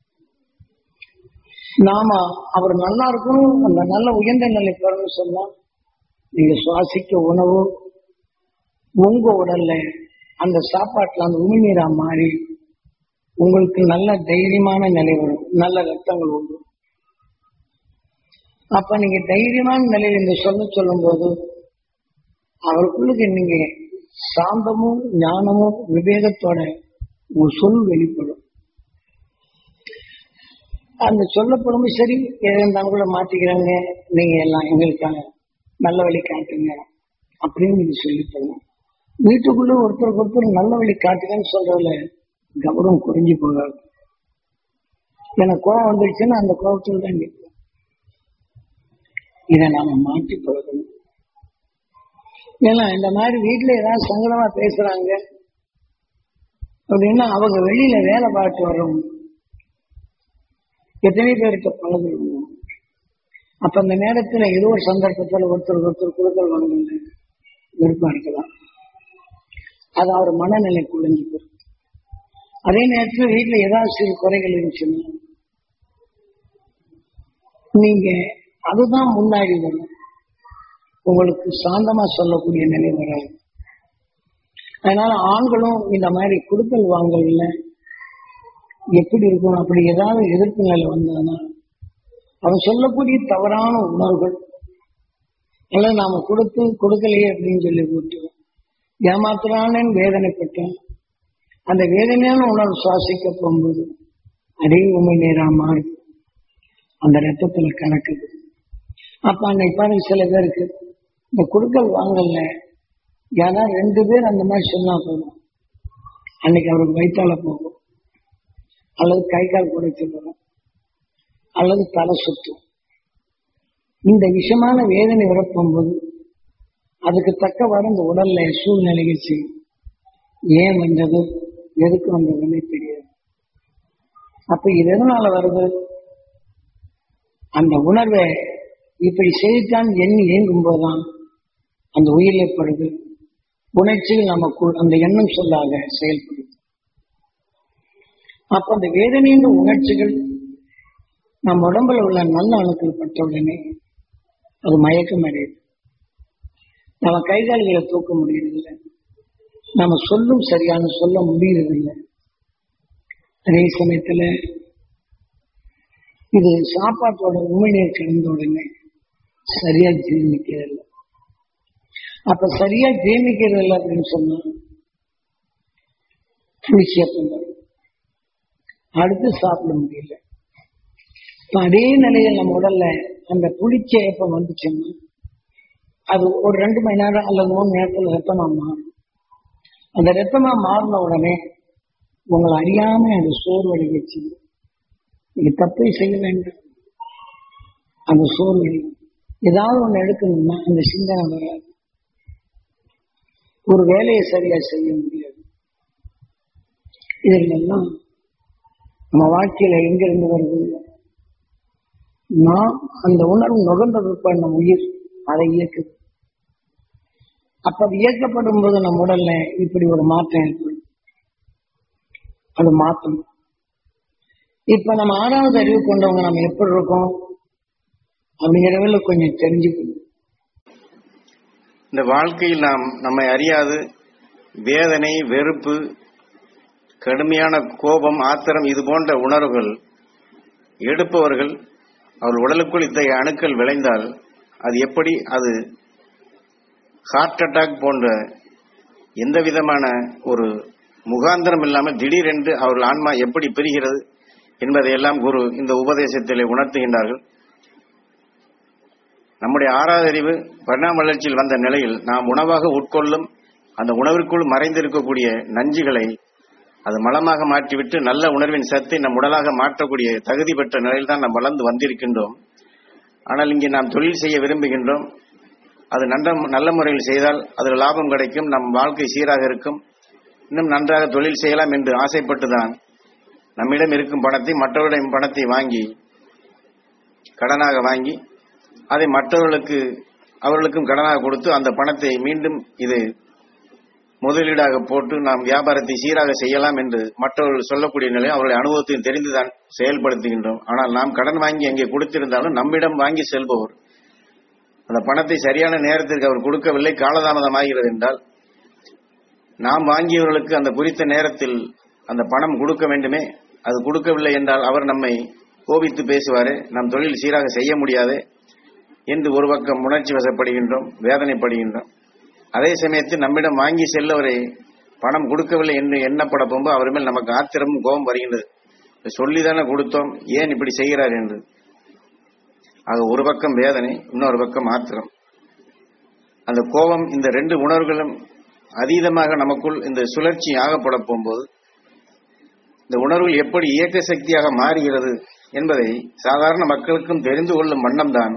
நாம அவர் நல்லா இருக்கணும் அந்த நல்ல உயர்ந்த நிலை பெறணும்னு சொன்னா நீங்க சுவாசிக்க உணவு உங்க உடல்ல அந்த சாப்பாட்டுல அந்த உமிழ்நீரா மாறி உங்களுக்கு நல்ல தைரியமான நிலை வரும் நல்ல ரத்தங்கள் உண்டு அப்ப நீங்க தைரியமான நிலையில் இந்த சொல்ல சொல்லும் போது அவருக்குள்ளுக்கு நீங்க சாந்தமும் ஞானமும் விவேகத்தோட உங்க சொல் வெளிப்படும் அந்த சொல்லப்படும் சரி எது இருந்தாலும் கூட மாத்திக்கிறாங்க நீங்க எல்லாம் எங்களுக்காக நல்ல வழி காட்டுங்க அப்படின்னு நீங்க சொல்லி போகணும் வீட்டுக்குள்ள ஒருத்தருக்கு ஒருத்தர் நல்ல வழி காட்டுங்கன்னு சொல்றதுல கௌரவம் குறைஞ்சு போகாது எனக்கு கோபம் வந்துருச்சுன்னா அந்த கோபத்தில் தான் நிற்கும் இதை நாம மாற்றி பழகணும் ஏன்னா இந்த மாதிரி வீட்டுல ஏதாவது சங்கடமா பேசுறாங்க அப்படின்னா அவங்க வெளியில வேலை பார்த்து வர்றவங்க எத்தனை பேருக்கு பழகுறோம் அப்ப அந்த நேரத்துல ஏதோ ஒரு சந்தர்ப்பத்துல ஒருத்தர் ஒருத்தர் கொடுக்கல் வாங்கல விருப்பம் இருக்கலாம் அது அவர் மனநிலை குறைஞ்சு போயிருக்கு அதே நேரத்துல வீட்டுல ஏதாவது சிறு குறைகள் இருந்துச்சுன்னா நீங்க அதுதான் முன்னாடி வரும் உங்களுக்கு சாந்தமா சொல்லக்கூடிய நிலை வராது அதனால ஆண்களும் இந்த மாதிரி கொடுக்கல் வாங்கல்ல எப்படி இருக்கணும் அப்படி ஏதாவது எதிர்ப்பு நிலை வந்ததுன்னா அவன் சொல்லக்கூடிய தவறான உணர்வுகள் அல்லது நாம கொடுத்து கொடுக்கலையே அப்படின்னு சொல்லி போட்டு ஏமாத்துறானு வேதனைப்பட்டேன் அந்த வேதனையான உணர்வு சுவாசிக்க போகும்போது அதே உண்மை நேரா மாறி அந்த ரத்தத்துல கலக்குது அப்ப அன்னைக்கு பாருங்க சில பேருக்கு இந்த கொடுக்கல் வாங்கல ஏன்னா ரெண்டு பேர் அந்த மாதிரி சொன்னா போதும் அன்னைக்கு அவருக்கு வயிற்றால போகும் அல்லது கை கால் குடைத்து வரும் அல்லது தலை சுத்தும் இந்த விஷமான வேதனை வரப்போகும்போது அதுக்கு தக்கவாறு இந்த உடல்ல சூழ்நிலைகள் செய்யும் ஏன் வந்தது எதுக்கு வந்ததுன்னு தெரியாது அப்ப இது எதனால வருது அந்த உணர்வை இப்படி செய்தான் எண்ணி இயங்கும் போதுதான் அந்த உயிர் ஏற்படுது உணர்ச்சிகள் நமக்குள் அந்த எண்ணம் சொல்லாக செயல்படுது அப்ப அந்த வேதனைன்ற உணர்ச்சிகள் நம்ம உடம்புல உள்ள நல்ல அணுக்கள் பட்ட உடனே அது மயக்கம் அடையுது நம்ம கை கால்களை தூக்க முடியறதில்லை நம்ம சொல்லும் சரியான சொல்ல முடியறதில்லை அதே சமயத்துல இது சாப்பாட்டோட உமிழ்நீர் கலந்த உடனே சரியா ஜீர்ணிக்கிறது அப்ப சரியா ஜீர்ணிக்கிறது இல்லை அப்படின்னு சொன்னா புளிச்சேப்பம் வரும் அடுத்து சாப்பிட முடியல இப்ப அதே நிலையில் நம்ம உடல்ல அந்த புளிச்ச ஏப்பம் வந்துச்சுன்னா அது ஒரு ரெண்டு மணி நேரம் அல்லது மூணு நேரத்துல ரத்தமா மாறும் அந்த ரத்தமா மாறின உடனே உங்களை அறியாம அந்த சோர்வடை வச்சு நீங்க தப்பை செய்ய வேண்டும் அந்த சோர்வடை ஏதாவது ஒண்ணு எடுக்கணும்னா அந்த சிந்தனை வராது ஒரு வேலையை சரியா செய்ய முடியாது இதெல்லாம் நம்ம வாழ்க்கையில எங்கிருந்து வருது நான் அந்த உணர்வு நுகர்ந்த பிற்பாடு நம்ம உயிர் அதை இயக்குது அப்ப அது இயக்கப்படும் போது நம்ம உடல்ல இப்படி ஒரு மாற்றம் ஏற்படும் அது மாத்தணும் இப்ப நம்ம ஆறாவது அறிவு கொண்டவங்க நம்ம எப்படி இருக்கோம் அப்படிங்கிறவங்கள கொஞ்சம் தெரிஞ்சுக்கணும் இந்த வாழ்க்கையில் நாம் நம்மை அறியாது வேதனை வெறுப்பு கடுமையான கோபம் ஆத்திரம் இது போன்ற உணர்வுகள் எடுப்பவர்கள் அவர் உடலுக்குள் இத்தகைய அணுக்கள் விளைந்தால் அது எப்படி அது ஹார்ட் அட்டாக் போன்ற எந்த விதமான ஒரு முகாந்திரம் இல்லாமல் திடீரென்று அவர்கள் ஆன்மா எப்படி பெறுகிறது என்பதையெல்லாம் குரு இந்த உபதேசத்திலே உணர்த்துகின்றார்கள் நம்முடைய ஆறாவது அறிவு பரிணாம வளர்ச்சியில் வந்த நிலையில் நாம் உணவாக உட்கொள்ளும் அந்த உணவிற்குள் மறைந்திருக்கக்கூடிய நஞ்சுகளை அது மலமாக மாற்றிவிட்டு நல்ல உணர்வின் சத்தை நம் உடலாக மாற்றக்கூடிய தகுதி பெற்ற நிலையில் தான் நாம் வளர்ந்து வந்திருக்கின்றோம் ஆனால் இங்கே நாம் தொழில் செய்ய விரும்புகின்றோம் அது நல்ல நல்ல முறையில் செய்தால் அதில் லாபம் கிடைக்கும் நம் வாழ்க்கை சீராக இருக்கும் இன்னும் நன்றாக தொழில் செய்யலாம் என்று ஆசைப்பட்டுதான் நம்மிடம் இருக்கும் பணத்தை மற்றவர்களிடம் பணத்தை வாங்கி கடனாக வாங்கி அதை மற்றவர்களுக்கு அவர்களுக்கும் கடனாக கொடுத்து அந்த பணத்தை மீண்டும் இது முதலீடாக போட்டு நாம் வியாபாரத்தை சீராக செய்யலாம் என்று மற்றவர்கள் சொல்லக்கூடிய நிலை அவருடைய அனுபவத்தையும் தெரிந்துதான் செயல்படுத்துகின்றோம் ஆனால் நாம் கடன் வாங்கி அங்கே கொடுத்திருந்தாலும் நம்மிடம் வாங்கி செல்பவர் அந்த பணத்தை சரியான நேரத்திற்கு அவர் கொடுக்கவில்லை காலதாமதமாகிறது என்றால் நாம் வாங்கியவர்களுக்கு அந்த குறித்த நேரத்தில் அந்த பணம் கொடுக்க வேண்டுமே அது கொடுக்கவில்லை என்றால் அவர் நம்மை கோபித்து பேசுவாரே நம் தொழில் சீராக செய்ய முடியாது என்று ஒரு பக்கம் உணர்ச்சி வசப்படுகின்றோம் வேதனைப்படுகின்றோம் அதே சமயத்தில் நம்மிடம் வாங்கி செல்லவரை பணம் கொடுக்கவில்லை என்று எண்ணப்பட போகும்போது அவர் மேல் நமக்கு ஆத்திரமும் கோபம் வருகின்றது சொல்லிதானே கொடுத்தோம் ஏன் இப்படி செய்கிறார் என்று ஆக ஒரு பக்கம் வேதனை இன்னொரு பக்கம் ஆத்திரம் அந்த கோபம் இந்த ரெண்டு உணர்வுகளும் அதீதமாக நமக்குள் இந்த சுழற்சி ஆகப்பட போகும்போது இந்த உணர்வு எப்படி இயக்க சக்தியாக மாறுகிறது என்பதை சாதாரண மக்களுக்கும் தெரிந்து கொள்ளும் வண்ணம்தான்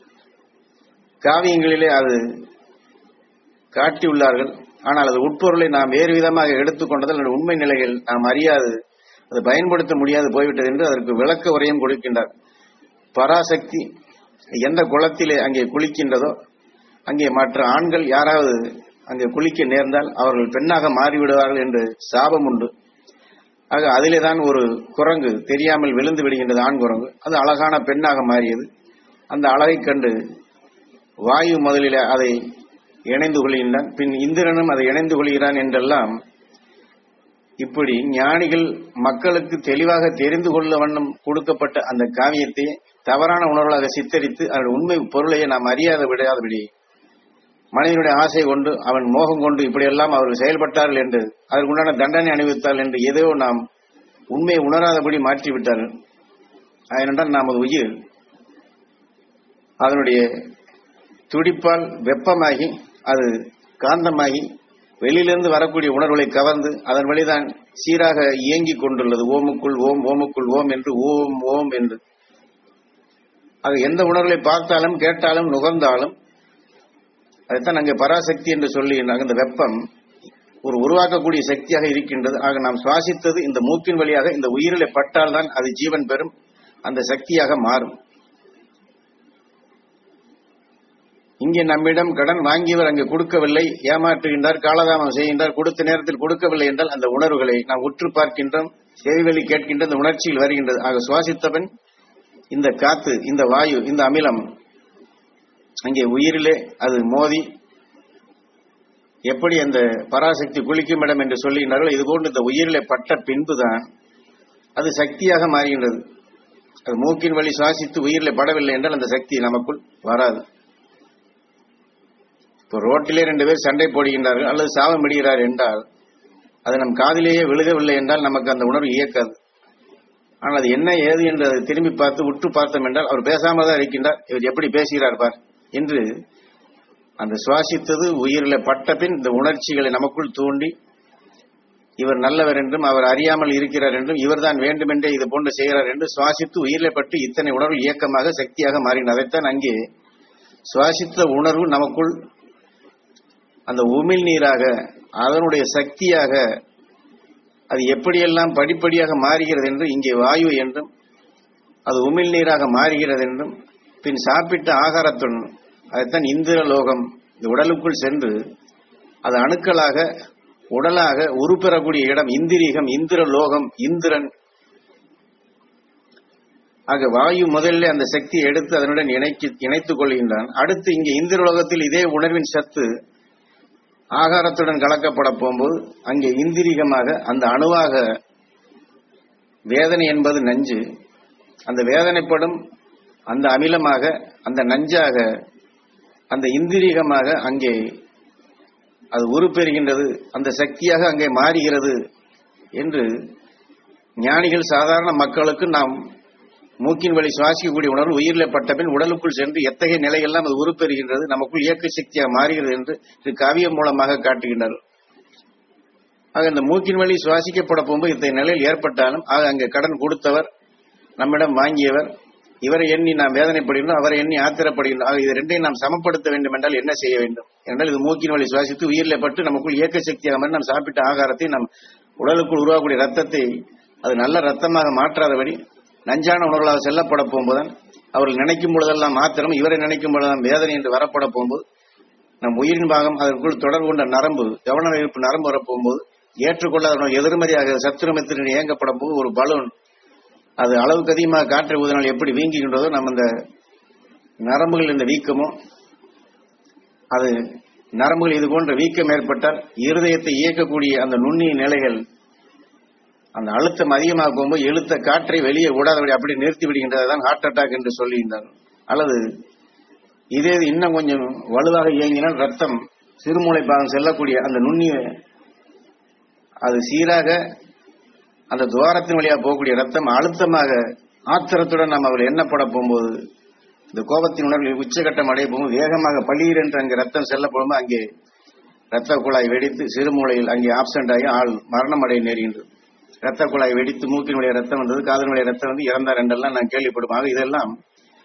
காவியங்களிலே அது காட்டியுள்ளார்கள் ஆனால் அது உட்பொருளை நாம் வேறு விதமாக எடுத்துக்கொண்டதால் அந்த உண்மை நிலைகள் நாம் அறியாது அது பயன்படுத்த முடியாது போய்விட்டது என்று அதற்கு விளக்க உரையும் கொடுக்கின்றார் பராசக்தி எந்த குளத்திலே அங்கே குளிக்கின்றதோ அங்கே மற்ற ஆண்கள் யாராவது அங்கே குளிக்க நேர்ந்தால் அவர்கள் பெண்ணாக மாறிவிடுவார்கள் என்று சாபம் உண்டு ஆக அதிலே தான் ஒரு குரங்கு தெரியாமல் விழுந்து விடுகின்றது ஆண் குரங்கு அது அழகான பெண்ணாக மாறியது அந்த அழகை கண்டு வாயு முதலில் அதை இணைந்து கொள்கின்றான் பின் இந்திரனும் அதை இணைந்து கொள்கிறான் என்றெல்லாம் இப்படி ஞானிகள் மக்களுக்கு தெளிவாக தெரிந்து கொள்ள வண்ணம் கொடுக்கப்பட்ட அந்த காவியத்தை தவறான உணர்வுகளாக சித்தரித்து அதன் உண்மை பொருளையே நாம் அறியாத விடாதபடி மனிதனுடைய ஆசை கொண்டு அவன் மோகம் கொண்டு இப்படியெல்லாம் அவர்கள் செயல்பட்டார்கள் என்று அதற்குண்டான தண்டனை அணிவித்தார்கள் என்று ஏதோ நாம் உண்மையை உணராதபடி மாற்றிவிட்டார்கள் அதனென்றால் நமது உயிர் அதனுடைய துடிப்பால் வெப்பமாகி அது காந்தமாகி வெளியிலிருந்து வரக்கூடிய உணர்வுகளை கவர்ந்து அதன் வழிதான் சீராக இயங்கிக் கொண்டுள்ளது ஓமுக்குள் ஓம் ஓமுக்குள் ஓம் என்று ஓம் ஓம் என்று ஆக எந்த உணர்வுகளை பார்த்தாலும் கேட்டாலும் நுகர்ந்தாலும் அதைத்தான் அங்கே பராசக்தி என்று சொல்லி அந்த வெப்பம் ஒரு உருவாக்கக்கூடிய சக்தியாக இருக்கின்றது ஆக நாம் சுவாசித்தது இந்த மூக்கின் வழியாக இந்த உயிரிலே பட்டால்தான் அது ஜீவன் பெறும் அந்த சக்தியாக மாறும் இங்கே நம்மிடம் கடன் வாங்கியவர் அங்கே கொடுக்கவில்லை ஏமாற்றுகின்றார் காலதாமம் செய்கின்றார் கொடுத்த நேரத்தில் கொடுக்கவில்லை என்றால் அந்த உணர்வுகளை நாம் உற்று பார்க்கின்றோம் செவிவெளி கேட்கின்ற அந்த உணர்ச்சியில் வருகின்றது ஆக சுவாசித்தவன் இந்த காத்து இந்த வாயு இந்த அமிலம் அங்கே உயிரிலே அது மோதி எப்படி அந்த பராசக்தி குளிக்கும் இடம் என்று சொல்லுகின்றார்கள் இதுபோன்று இந்த உயிரிலே பட்ட பின்புதான் அது சக்தியாக மாறுகின்றது அது மூக்கின் வழி சுவாசித்து உயிரிலே படவில்லை என்றால் அந்த சக்தி நமக்குள் வராது இப்போ ரோட்டிலே ரெண்டு பேர் சண்டை போடுகின்றார்கள் அல்லது சாபம் இடுகிறார் என்றால் அது நம் காதிலேயே விழுகவில்லை என்றால் நமக்கு அந்த உணர்வு இயக்காது ஆனால் அது என்ன ஏது என்று அதை திரும்பி பார்த்து உற்று பார்த்தோம் என்றால் அவர் பேசாமல் தான் இருக்கின்றார் இவர் எப்படி பேசுகிறார் பார் என்று அந்த சுவாசித்தது உயிரில் பட்ட பின் இந்த உணர்ச்சிகளை நமக்குள் தூண்டி இவர் நல்லவர் என்றும் அவர் அறியாமல் இருக்கிறார் என்றும் இவர்தான் வேண்டுமென்றே இது போன்று செய்கிறார் என்று சுவாசித்து உயிரில் பட்டு இத்தனை உணர்வு இயக்கமாக சக்தியாக மாறின அதைத்தான் அங்கே சுவாசித்த உணர்வு நமக்குள் அந்த உமிழ் நீராக அதனுடைய சக்தியாக அது எப்படியெல்லாம் படிப்படியாக மாறுகிறது என்று இங்கே வாயு என்றும் அது உமிழ் நீராக மாறுகிறது என்றும் பின் சாப்பிட்ட ஆகாரத்துடன் அதைத்தான் இந்திர லோகம் இந்த உடலுக்குள் சென்று அது அணுக்களாக உடலாக உருப்பெறக்கூடிய இடம் இந்திரீகம் இந்திர லோகம் இந்திரன் ஆக வாயு முதல்ல அந்த சக்தியை எடுத்து அதனுடன் இணைக்கு இணைத்துக் கொள்கின்றான் அடுத்து இங்கே இந்திரலோகத்தில் இதே உணர்வின் சத்து ஆகாரத்துடன் கலக்கப்பட போகும்போது அங்கே இந்திரீகமாக அந்த அணுவாக வேதனை என்பது நஞ்சு அந்த வேதனைப்படும் அந்த அமிலமாக அந்த நஞ்சாக அந்த இந்திரீகமாக அங்கே அது உருப்பெறுகின்றது அந்த சக்தியாக அங்கே மாறுகிறது என்று ஞானிகள் சாதாரண மக்களுக்கு நாம் மூக்கின் வழி சுவாசிக்கக்கூடிய உணர்வு உயிரில் பட்ட பின் உடலுக்குள் சென்று எத்தகைய நிலையெல்லாம் அது உருப்பெறுகின்றது நமக்குள் இயக்க சக்தியாக மாறுகிறது என்று இது காவியம் மூலமாக காட்டுகின்றார் ஆக இந்த மூக்கின் வழி சுவாசிக்கப்பட போகும்போது இத்தகைய நிலையில் ஏற்பட்டாலும் ஆக அங்கே கடன் கொடுத்தவர் நம்மிடம் வாங்கியவர் இவரை எண்ணி நாம் வேதனைப்படுகின்றோம் அவரை எண்ணி ஆத்திரப்படுகின்றோம் ஆக இது ரெண்டையும் நாம் சமப்படுத்த வேண்டும் என்றால் என்ன செய்ய வேண்டும் என்றால் இது மூக்கின் வழி சுவாசித்து உயிரில் பட்டு நமக்குள் இயக்க சக்தியாக மாதிரி நாம் சாப்பிட்ட ஆகாரத்தை நம் உடலுக்குள் உருவாகக்கூடிய ரத்தத்தை அது நல்ல ரத்தமாக மாற்றாதபடி நஞ்சான உணர்வுகளாக செல்லப்பட போகும்போதுதான் அவர்கள் நினைக்கும் பொழுதெல்லாம் மாத்திரம் இவரை நினைக்கும் பொழுதெல்லாம் வேதனை என்று வரப்பட போகும்போது நம் உயிரின் பாகம் அதற்குள் தொடர்பு கொண்ட நரம்பு கவன ஈர்ப்பு நரம்பு வரப்போகும்போது ஏற்றுக்கொள்ளாத எதிர்மறையாக சத்துருமத்தின் இயங்கப்பட போது ஒரு பலூன் அது அளவுக்கு அதிகமாக காற்றை ஊதினால் எப்படி வீங்குகின்றதோ நம்ம இந்த நரம்புகள் இந்த வீக்கமோ அது நரம்புகள் இது போன்ற வீக்கம் ஏற்பட்டால் இருதயத்தை இயக்கக்கூடிய அந்த நுண்ணிய நிலைகள் அந்த அழுத்தம் அதிகமாக போகும்போது எழுத்த காற்றை வெளியே விடாதபடி அப்படி நிறுத்தி விடுகின்றது தான் ஹார்ட் அட்டாக் என்று சொல்லுகின்றார் அல்லது இதே இன்னும் கொஞ்சம் வலுவாக இயங்கினால் ரத்தம் சிறுமூளை பாகம் செல்லக்கூடிய அந்த நுண்ணிய அது சீராக அந்த துவாரத்தின் வழியாக போகக்கூடிய ரத்தம் அழுத்தமாக ஆத்திரத்துடன் நாம் அவர்கள் எண்ணப்பட போகும்போது இந்த கோபத்தின் உணர்வு உச்சகட்டம் அடைய போகும்போது வேகமாக பள்ளீர் என்று அங்கே ரத்தம் செல்ல போகும்போது அங்கே ரத்த குழாய் வெடித்து சிறுமூளையில் அங்கே ஆப்சென்ட் ஆகி ஆள் மரணம் அடைய நேருகின்றது ரத்த குழாய் வெடித்து மூக்கின் வழியாக ரத்தம் வந்தது காதல் வழியாக ரத்தம் வந்து இறந்தார் என்றெல்லாம் நான் கேள்விப்படுவோம் ஆக இதெல்லாம்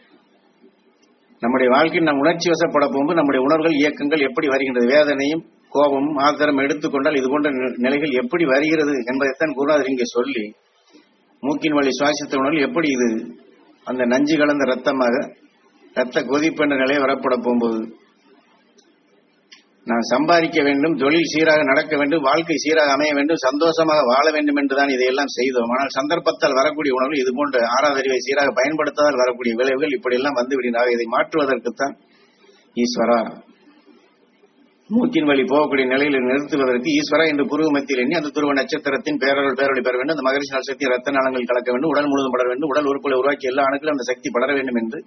நம்முடைய வாழ்க்கையில் நம் உணர்ச்சி வசப்பட போகும்போது நம்முடைய உணர்வுகள் இயக்கங்கள் எப்படி வருகின்றது வேதனையும் கோபமும் ஆத்திரம் எடுத்துக்கொண்டால் இது போன்ற நிலைகள் எப்படி வருகிறது என்பதைத்தான் குருநாதர் இங்கே சொல்லி மூக்கின் வழி சுவாசித்த உணர்வு எப்படி இது அந்த நஞ்சு கலந்த ரத்தமாக ரத்த கொதிப்பு என்ற நிலையை வரப்பட போகும்போது நான் சம்பாதிக்க வேண்டும் தொழில் சீராக நடக்க வேண்டும் வாழ்க்கை சீராக அமைய வேண்டும் சந்தோஷமாக வாழ வேண்டும் என்றுதான் இதையெல்லாம் செய்தோம் ஆனால் சந்தர்ப்பத்தால் வரக்கூடிய உணர்வு இது போன்ற ஆறாவது அறிவை சீராக பயன்படுத்தால் வரக்கூடிய விளைவுகள் இப்படியெல்லாம் வந்து விடுகிறார் இதை மாற்றுவதற்குத்தான் ஈஸ்வரா மூக்கின் வழி போகக்கூடிய நிலையில் நிறுத்துவதற்கு ஈஸ்வரா என்று குருவு மத்தியில் எண்ணி அந்த துருவ நட்சத்திரத்தின் பேரர்கள் பேரொழி பெற வேண்டும் அந்த மகரிஷி நாள் சக்தி ரத்த நாளங்கள் கலக்க வேண்டும் உடல் முழுவதும் படர வேண்டும் உடல் உறுப்புகளை உருவாக்கி எல்லா அணுக்களும் அந்த சக்தி படர வேண்டும் என்று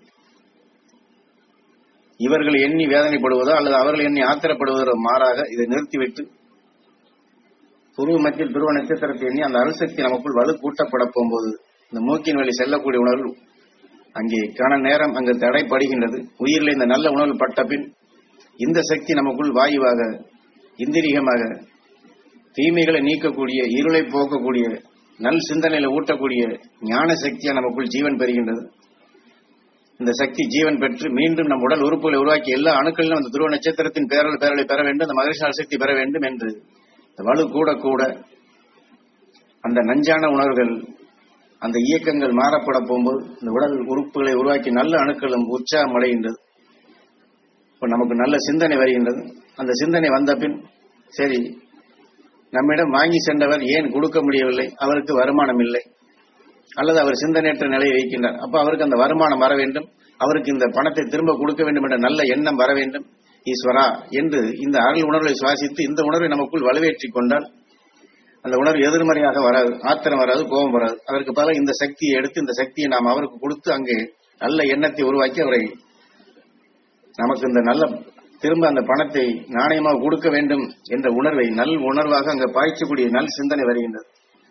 இவர்கள் எண்ணி வேதனைப்படுவதோ அல்லது அவர்கள் எண்ணி ஆத்திரப்படுவதோ மாறாக இதை நிறுத்திவிட்டு துருவ மத்தியில் துருவ நட்சத்திரத்தை எண்ணி அந்த அருள்சக்தி நமக்குள் வலு கூட்டப்பட போகும்போது இந்த மூக்கின் வழி செல்லக்கூடிய உணர்வு அங்கே கன நேரம் அங்கு தடைப்படுகின்றது உயிரில் இந்த நல்ல உணர்வு பட்ட பின் இந்த சக்தி நமக்குள் வாயுவாக இந்திரிகமாக தீமைகளை நீக்கக்கூடிய இருளை போக்கக்கூடிய நல் சிந்தனையில ஊட்டக்கூடிய ஞான சக்தியா நமக்குள் ஜீவன் பெறுகின்றது இந்த சக்தி ஜீவன் பெற்று மீண்டும் நம் உடல் உறுப்புகளை உருவாக்கி எல்லா அணுக்களிலும் அந்த துருவ நட்சத்திரத்தின் பேரல் பேரலை பெற வேண்டும் அந்த மகிழ்ச்சி சக்தி பெற வேண்டும் என்று இந்த வலு கூட கூட அந்த நஞ்சான உணர்வுகள் அந்த இயக்கங்கள் மாறப்பட போகும்போது இந்த உடல் உறுப்புகளை உருவாக்கி நல்ல அணுக்களும் உற்சாகம் அடைகின்றது இப்போ நமக்கு நல்ல சிந்தனை வருகின்றது அந்த சிந்தனை வந்த பின் சரி நம்மிடம் வாங்கி சென்றவர் ஏன் கொடுக்க முடியவில்லை அவருக்கு வருமானம் இல்லை அல்லது அவர் சிந்தனையற்ற நிலையை வைக்கின்றார் அப்ப அவருக்கு அந்த வருமானம் வர வேண்டும் அவருக்கு இந்த பணத்தை திரும்ப கொடுக்க வேண்டும் என்ற நல்ல எண்ணம் வர வேண்டும் ஈஸ்வரா என்று இந்த அருள் உணர்வை சுவாசித்து இந்த உணர்வை நமக்குள் வலுவேற்றிக் கொண்டால் அந்த உணர்வு எதிர்மறையாக வராது ஆத்திரம் வராது கோபம் வராது அதற்கு பதிலாக இந்த சக்தியை எடுத்து இந்த சக்தியை நாம் அவருக்கு கொடுத்து அங்கே நல்ல எண்ணத்தை உருவாக்கி அவரை நமக்கு இந்த நல்ல திரும்ப அந்த பணத்தை நாணயமாக கொடுக்க வேண்டும் என்ற உணர்வை நல் உணர்வாக அங்க பாய்ச்சக்கூடிய நல் சிந்தனை வருகின்றது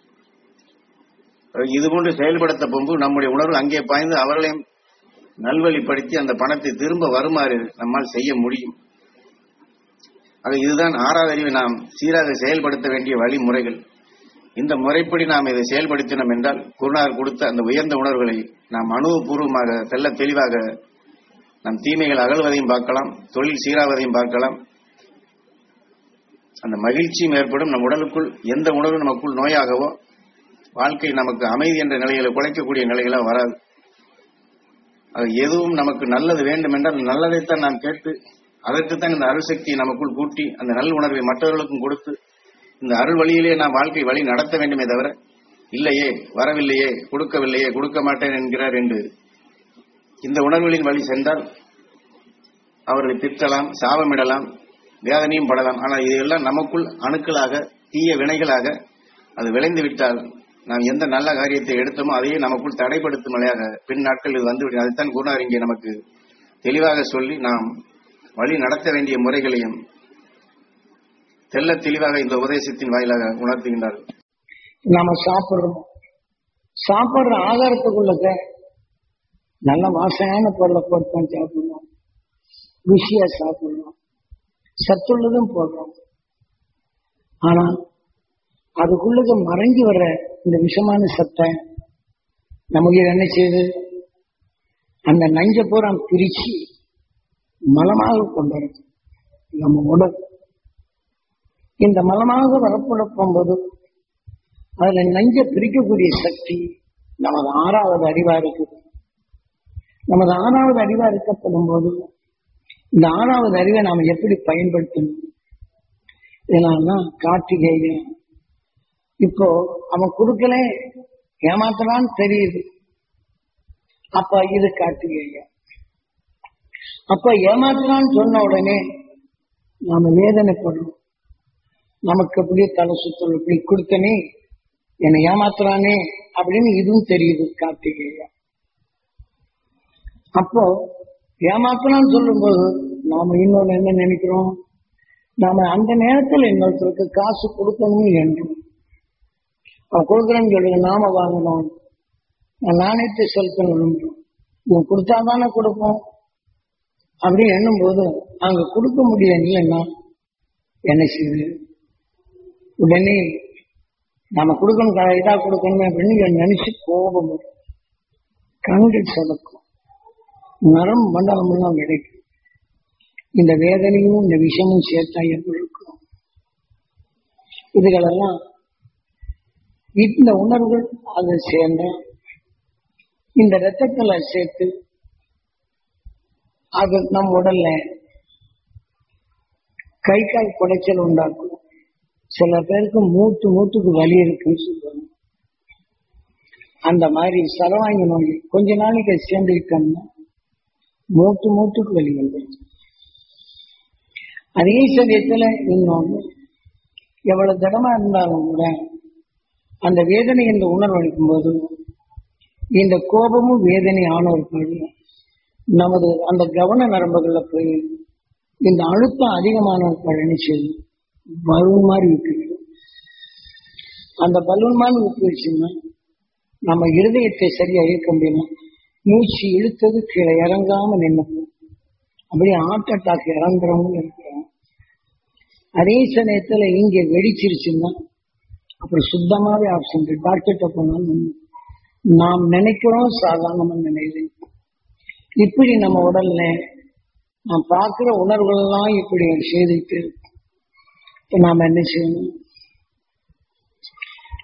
இதுபோன்று செயல்படுத்த போகும்போது நம்முடைய உணர்வு அங்கே பாய்ந்து அவர்களையும் நல்வழிப்படுத்தி அந்த பணத்தை திரும்ப வருமாறு நம்மால் செய்ய முடியும் ஆக இதுதான் ஆறாவது அறிவை நாம் சீராக செயல்படுத்த வேண்டிய வழிமுறைகள் இந்த முறைப்படி நாம் இதை செயல்படுத்தினோம் என்றால் குருநாதர் கொடுத்த அந்த உயர்ந்த உணர்வுகளை நாம் அனுபவபூர்வமாக தெல்ல தெளிவாக நம் தீமைகள் அகழ்வதையும் பார்க்கலாம் தொழில் சீராவதையும் பார்க்கலாம் அந்த மகிழ்ச்சியும் ஏற்படும் நம் உடலுக்குள் எந்த உணர்வு நமக்குள் நோயாகவோ வாழ்க்கை நமக்கு அமைதி என்ற நிலையில குலைக்கக்கூடிய நிலைகளா வராது அது எதுவும் நமக்கு நல்லது வேண்டும் என்றால் நல்லதைத்தான் நாம் கேட்டு அதற்குத்தான் இந்த அருள் சக்தியை நமக்குள் கூட்டி அந்த நல் உணர்வை மற்றவர்களுக்கும் கொடுத்து இந்த அருள் வழியிலே நாம் வாழ்க்கை வழி நடத்த வேண்டுமே தவிர இல்லையே வரவில்லையே கொடுக்கவில்லையே கொடுக்க மாட்டேன் என்கிறார் என்று இந்த உணர்வுகளின் வழி சென்றால் அவர்களை திட்டலாம் சாபமிடலாம் வேதனையும் படலாம் ஆனால் இதெல்லாம் நமக்குள் அணுக்களாக தீய வினைகளாக அது விளைந்து விட்டால் நாம் எந்த நல்ல காரியத்தை எடுத்தோமோ அதையே நமக்குள் தடைப்படுத்தும் நிலையாக பின் நாட்கள் இது வந்துவிடும் அதைத்தான் குருநாதர் இங்கே நமக்கு தெளிவாக சொல்லி நாம் வழி நடத்த வேண்டிய முறைகளையும் தெல்ல தெளிவாக இந்த உபதேசத்தின் வாயிலாக உணர்த்துகின்றார்கள் நாம சாப்பிடுறோம் சாப்பிடுற ஆகாரத்துக்குள்ள நல்ல வாசனையான பொருளை போட்டு தான் சாப்பிடுறோம் ருசியா சாப்பிடுறோம் சத்துள்ளதும் போடுறோம் ஆனா அதுக்குள்ளது மறைஞ்சு வர்ற இந்த விஷமான சத்தை நமக்கு என்ன செய்யுது அந்த நஞ்ச பூரா பிரிச்சு மலமாக கொண்டு வருது நம்ம உடல் இந்த மலமாக வரப்பட போகும்போது அதுல நஞ்ச பிரிக்கக்கூடிய சக்தி நமது ஆறாவது அறிவா இருக்குது நமது ஆறாவது அறிவா இருக்கப்படும் போது இந்த ஆறாவது அறிவை நாம் எப்படி பயன்படுத்தணும் இதனால கார்த்திகேயன் இப்போ அவன் கொடுக்கல ஏமாத்தலான்னு தெரியுது அப்ப இது கார்த்திகேயன் அப்ப ஏமாத்தலான்னு சொன்ன உடனே நாம வேதனைப்படுறோம் நமக்கு அப்படியே தலை சுத்தல் இப்படி கொடுத்தனே என்னை ஏமாத்துறானே அப்படின்னு இதுவும் தெரியுது கார்த்திகேயன் அப்போ ஏமாத்தலாம்னு சொல்லும்போது நாம இன்னொன்னு என்ன நினைக்கிறோம் நாம அந்த நேரத்தில் இன்னொருத்தருக்கு காசு கொடுக்கணும் என்றும் அவன் கொடுக்குறேன்னு சொல்லுங்க நாம வாங்கணும் நான் நாணயத்தை செலுத்தணும் இவன் கொடுத்தாதானே கொடுப்போம் அப்படி எண்ணும் போது அங்க கொடுக்க முடியலன்னா என்ன செய்யுது உடனே நம்ம கொடுக்கணும் இதா கொடுக்கணும் அப்படின்னு நினைச்சு கோபம் வரும் கண்கள் சொதக்கும் நரம் மண்டலம் எல்லாம் கிடைக்கும் இந்த வேதனையும் இந்த விஷமும் சேர்த்தா எப்படி இருக்கும் இதுகளெல்லாம் இந்த உணர்வுகள் அதை சேர்ந்த இந்த ரத்தத்துல சேர்த்து அது நம் உடல்ல கை கால் குடைச்சல் உண்டாக்கும் சில பேருக்கு மூட்டு மூட்டுக்கு வலி இருக்குன்னு சொல்லுவாங்க அந்த மாதிரி சரவாங்கி நோய் கொஞ்ச நாளைக்கு சேர்ந்துக்கிட்டோம்னா மூட்டு மூட்டுக்கு வலி வந்துடும் அதே சமயத்துல இன்னொன்று எவ்வளவு திடமா இருந்தாலும் கூட அந்த வேதனை என்ற உணர்வு அளிக்கும் போது இந்த கோபமும் வேதனை ஆனவர்கள் நமது அந்த கவன நரம்புகள்ல போய் இந்த அழுத்தம் அதிகமான நினைச்சு பலூன் மாதிரி விட்டுருக்கு அந்த பலூன் மாதிரி விட்டுருச்சுன்னா நம்ம இருதயத்தை சரியா இயக்க முடியல மூச்சு இழுத்தது கீழே இறங்காம நின்று அப்படியே ஹார்ட் அட்டாக் இறங்குறவங்க இருக்கிறாங்க அதே சமயத்துல இங்க வெடிச்சிருச்சுன்னா அப்புறம் சுத்தமாவே ஆப்ஷன் டாக்டர்கிட்ட போனாலும் நாம் நினைக்கிறோம் சாதாரணமா நினைவு இப்படி நம்ம உடல்ல நாம் பார்க்கிற உணர்வுகள்லாம் இப்படி செய்துட்டு இப்ப நாம என்ன செய்யணும்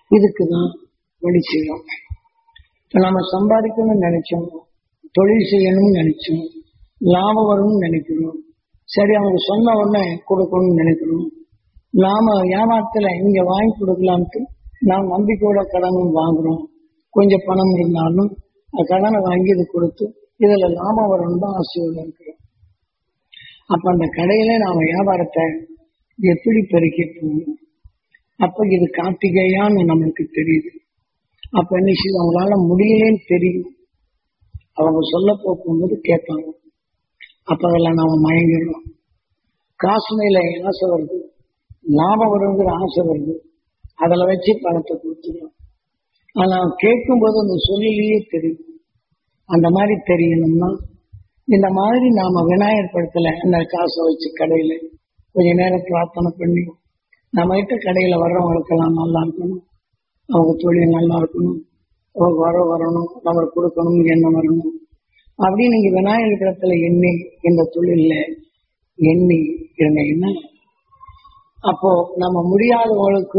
இதுக்கு தான் வழி செய்யறோம் இப்ப நம்ம சம்பாதிக்கணும்னு நினைச்சோம் தொழில் செய்யணும்னு நினைச்சோம் லாபம் வரும்னு நினைக்கிறோம் சரி அவங்க சொன்ன உடனே கொடுக்கணும்னு நினைக்கிறோம் நாம வியாபாரத்துல இங்க வாங்கி கொடுக்கலான்ட்டு நாம் நம்பிக்கையோட கடனும் வாங்குறோம் கொஞ்சம் பணம் இருந்தாலும் அந்த கடனை வாங்கி இது கொடுத்து இதுல லாபம் வரும்னு தான் ஆசையோட இருக்கிறோம் அப்ப அந்த கடையில நாம வியாபாரத்தை எப்படி பெருக்கி போகணும் அப்ப இது கார்த்திகையான்னு நம்மளுக்கு தெரியுது அப்ப என்ன செய்யும் அவங்களால முடியலன்னு தெரியும் அவங்க சொல்ல போகும்போது கேட்பாங்க அப்ப அதெல்லாம் நாம மயங்கிடுறோம் காசு மேல ஆசை வருது லாபம் வருங்கிற ஆசை வருது அதில் வச்சு பணத்தை கொடுத்துருவோம் ஆனா கேட்கும்போது அந்த சொல்லிலேயே தெரியும் அந்த மாதிரி தெரியணும்னா இந்த மாதிரி நாம விநாயகர் படத்துல அந்த காசை வச்சு கடையில கொஞ்ச நேரம் பிரார்த்தனை பண்ணி நம்ம கிட்ட கடையில வர்றவங்களுக்கெல்லாம் நல்லா இருக்கணும் அவங்க தொழில் நல்லா இருக்கணும் அவங்க வர வரணும் நம்மளுக்கு கொடுக்கணும் எண்ணம் வரணும் அப்படின்னு நீங்க விநாயகர் படத்துல எண்ணி இந்த தொழில்ல எண்ணி இருந்தீங்கன்னா அப்போ நம்ம முடியாதவங்களுக்கு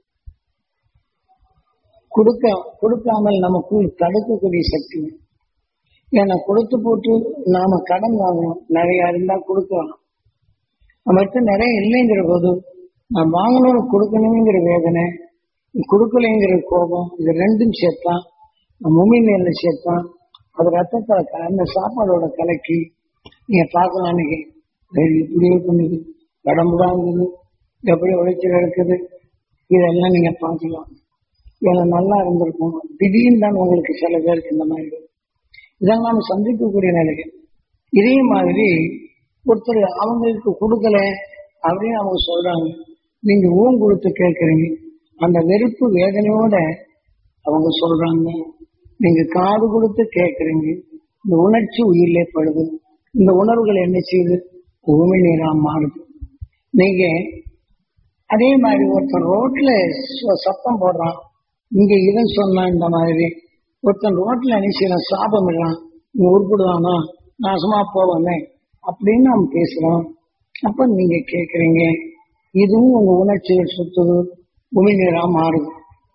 கொடுக்க கொடுக்காமல் நமக்குள் தடுக்கக்கூடிய சக்தி ஏன்னா கொடுத்து போட்டு நாம கடன் வாங்கணும் நிறைய இருந்தா கொடுக்கலாம் நம்மகிட்ட நிறைய இல்லைங்கிற போது நான் வாங்கணும்னு கொடுக்கணுங்கிற வேதனை கொடுக்கலைங்கிற கோபம் இது ரெண்டும் சேர்த்தான் முமி மேல சேர்த்தான் அது ரத்தத்தை க- அந்த சாப்பாடோட கலக்கி நீங்க பார்க்கலாம் இன்னைக்கு ஏய், இப்படியே பண்ணுது உடம்பு தான் இருக்குது எப்படி உழைச்சல் இருக்குது இதெல்லாம் நீங்க பார்க்கலாம் இதில் நல்லா இருந்திருக்கும் திடீர்னு தான் உங்களுக்கு சில பேருக்கு இந்த மாதிரி வரும். இதெல்லாம் நாம் சந்திக்கக்கூடிய நிலைகள் இதே மாதிரி ஒருத்தர் அவங்களுக்கு கொடுக்கல அப்படின்னு அவங்க சொல்றாங்க நீங்க ஊன் கொடுத்து கேட்கறீங்க அந்த வெறுப்பு வேதனையோட அவங்க சொல்றாங்க நீங்க காது கொடுத்து கேட்கறீங்க இந்த உணர்ச்சி உயிரிலே படுது இந்த உணர்வுகள் என்ன செய்யுது பூமி நீரா மாறுது நீங்க அதே மாதிரி ஒருத்தன் ரோட்ல ச- சத்தம் போடுறான் இங்க இவன் சொன்னான் இந்த மாதிரி ஒருத்தன் ரோட்ல நினைச்சான் சாபம் இடுறான் நீ உருப்பிடுவானா நாசமா போவானே அப்படின்னு நாம் பேசுறோம் அப்ப நீங்க கேக்குறீங்க இதுவும் உங்க உணர்ச்சிகள் சுத்துது உமிழ்நீரா மாறுது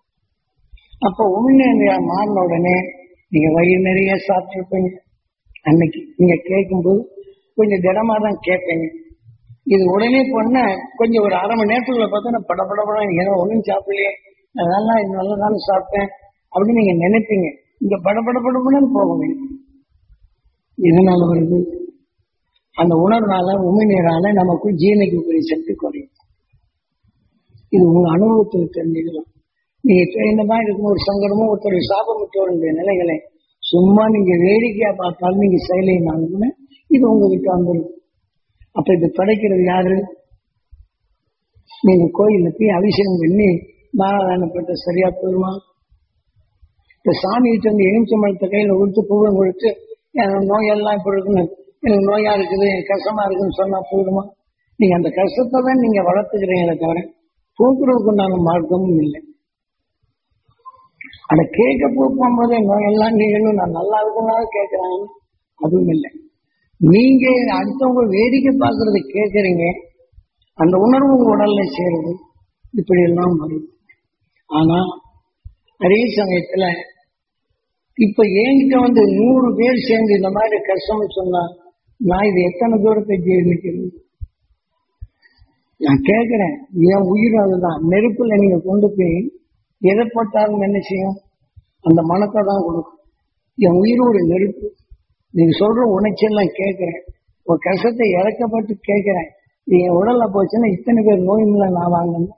அப்ப உமிழ்நீரா மாறின உடனே நீங்க வயிறு நிறைய சாப்பிட்டுருப்பீங்க அன்னைக்கு நீங்க கேட்கும்போது கொஞ்சம் திடமா தான் கேட்பீங்க இது உடனே பண்ண கொஞ்சம் ஒரு அரை மணி நேரத்துக்குள்ள பார்த்தா பட பட பட ஏன்னா ஒன்றும் சாப்பிடலையே அதெல்லாம் இது நல்லா தானே சாப்பிட்டேன் அப்படின்னு நீங்க நினைப்பீங்க இங்க பட பட பட படன்னு போகுங்க எதனால வருது அந்த உணர்வுனால உமிழ்நீரால நமக்குள் ஜீரணிக்கக்கூடிய சக்தி குறையும் இது உங்க அனுபவத்தில் தெரிஞ்சுக்கலாம் நீங்க இப்ப இந்த மாதிரி இருக்கும் ஒரு சங்கடமோ ஒருத்தர் சாபமிட்டவருடைய நிலைகளை சும்மா நீங்க வேடிக்கையா பார்த்தாலும் நீங்க செயலையினாலுமே இது உங்ககிட்ட வந்துடும் அப்ப இது படைக்கிறது யாரு நீங்க கோயில்ல போய் அபிஷேகம் பண்ணி நாராயணப்பட்ட சரியா போயிருமா இப்ப சாமி கிட்ட வந்து எலுமிச்சம்பழத்தை கையில கொடுத்து பூவம் கொடுத்து எனக்கு நோயெல்லாம் இப்படி இருக்குன்னு எனக்கு நோயா இருக்குது எனக்கு கஷ்டமா இருக்குன்னு சொன்னா போயிடுமா நீங்க அந்த கஷ்டத்தை தான் நீங்க வளர்த்துக்கிறீங்களே தவிர போக்குறதுக்கு உண்டான மார்க்கமும் இல்லை அதை கேட்க போகும்போதே நோயெல்லாம் நீங்களும் நான் நல்லா இருக்கனால கேட்கிறாங்க அதுவும் இல்லை நீங்க அடுத்தவங்க வேடிக்கை பார்க்கறத கேட்கறீங்க அந்த உணர்வு உங்க உடல்ல சேருது இப்படி எல்லாம் வருது ஆனா அதே சமயத்துல இப்ப என்கிட்ட வந்து நூறு பேர் சேர்ந்து இந்த மாதிரி கஷ்டம்னு சொன்னா நான் இது எத்தனை தூரத்தை ஜீர்ணிக்கிறது நான் கேட்கிறேன் என் உயிர் அதுதான் நெருப்புல நீங்க கொண்டு போய் எதை போட்டாலும் என்ன செய்யும் அந்த மனத்தை தான் கொடுக்கும் என் உயிர் ஒரு நெருப்பு நீங்க சொல்ற உணர்ச்சியெல்லாம் கேட்கிறேன் ஒரு கஷ்டத்தை இறக்கப்பட்டு கேட்கிறேன் இது என் உடல்ல போச்சுன்னா இத்தனை பேர் நோய் இல்லை நான் வாங்கணும்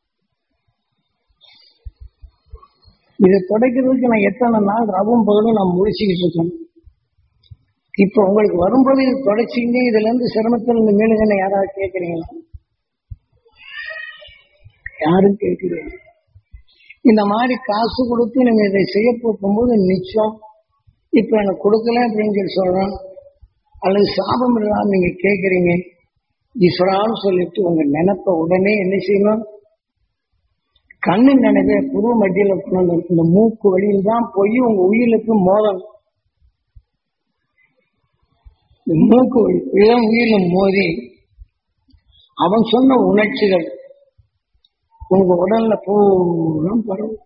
இதை தொடக்கிறதுக்கு நான் எத்தனை நாள் ரவும் பகலும் நான் முடிச்சுக்கிட்டு இருக்கேன் இப்ப உங்களுக்கு வரும்போது இது தொடச்சிங்க இதுல இருந்து சிரமத்துல இருந்து மேலுங்க யாராவது கேட்கறீங்களா யாரும் கேட்கிறீங்க இந்த மாதிரி காசு கொடுத்து நீங்க இதை செய்ய போகும்போது நிச்சயம் இப்ப எனக்கு கொடுக்கல அப்படின்னு சொல்லி சொல்றோம் அல்லது சாபம் இல்லாம நீங்க கேட்கறீங்க ஈஸ்வரான்னு சொல்லிட்டு உங்க நினைப்ப உடனே என்ன செய்யணும் கண்ணு நினைவே புருவ மத்தியில கொண்டு வந்து இந்த மூக்கு வழியில் தான் போய் உங்க உயிருக்கு மோதணும் இந்த மூக்கு வழி இதான் உயிரில மோதி அவன் சொன்ன உணர்ச்சிகள் உங்க உடல்ல பூரா பரவும்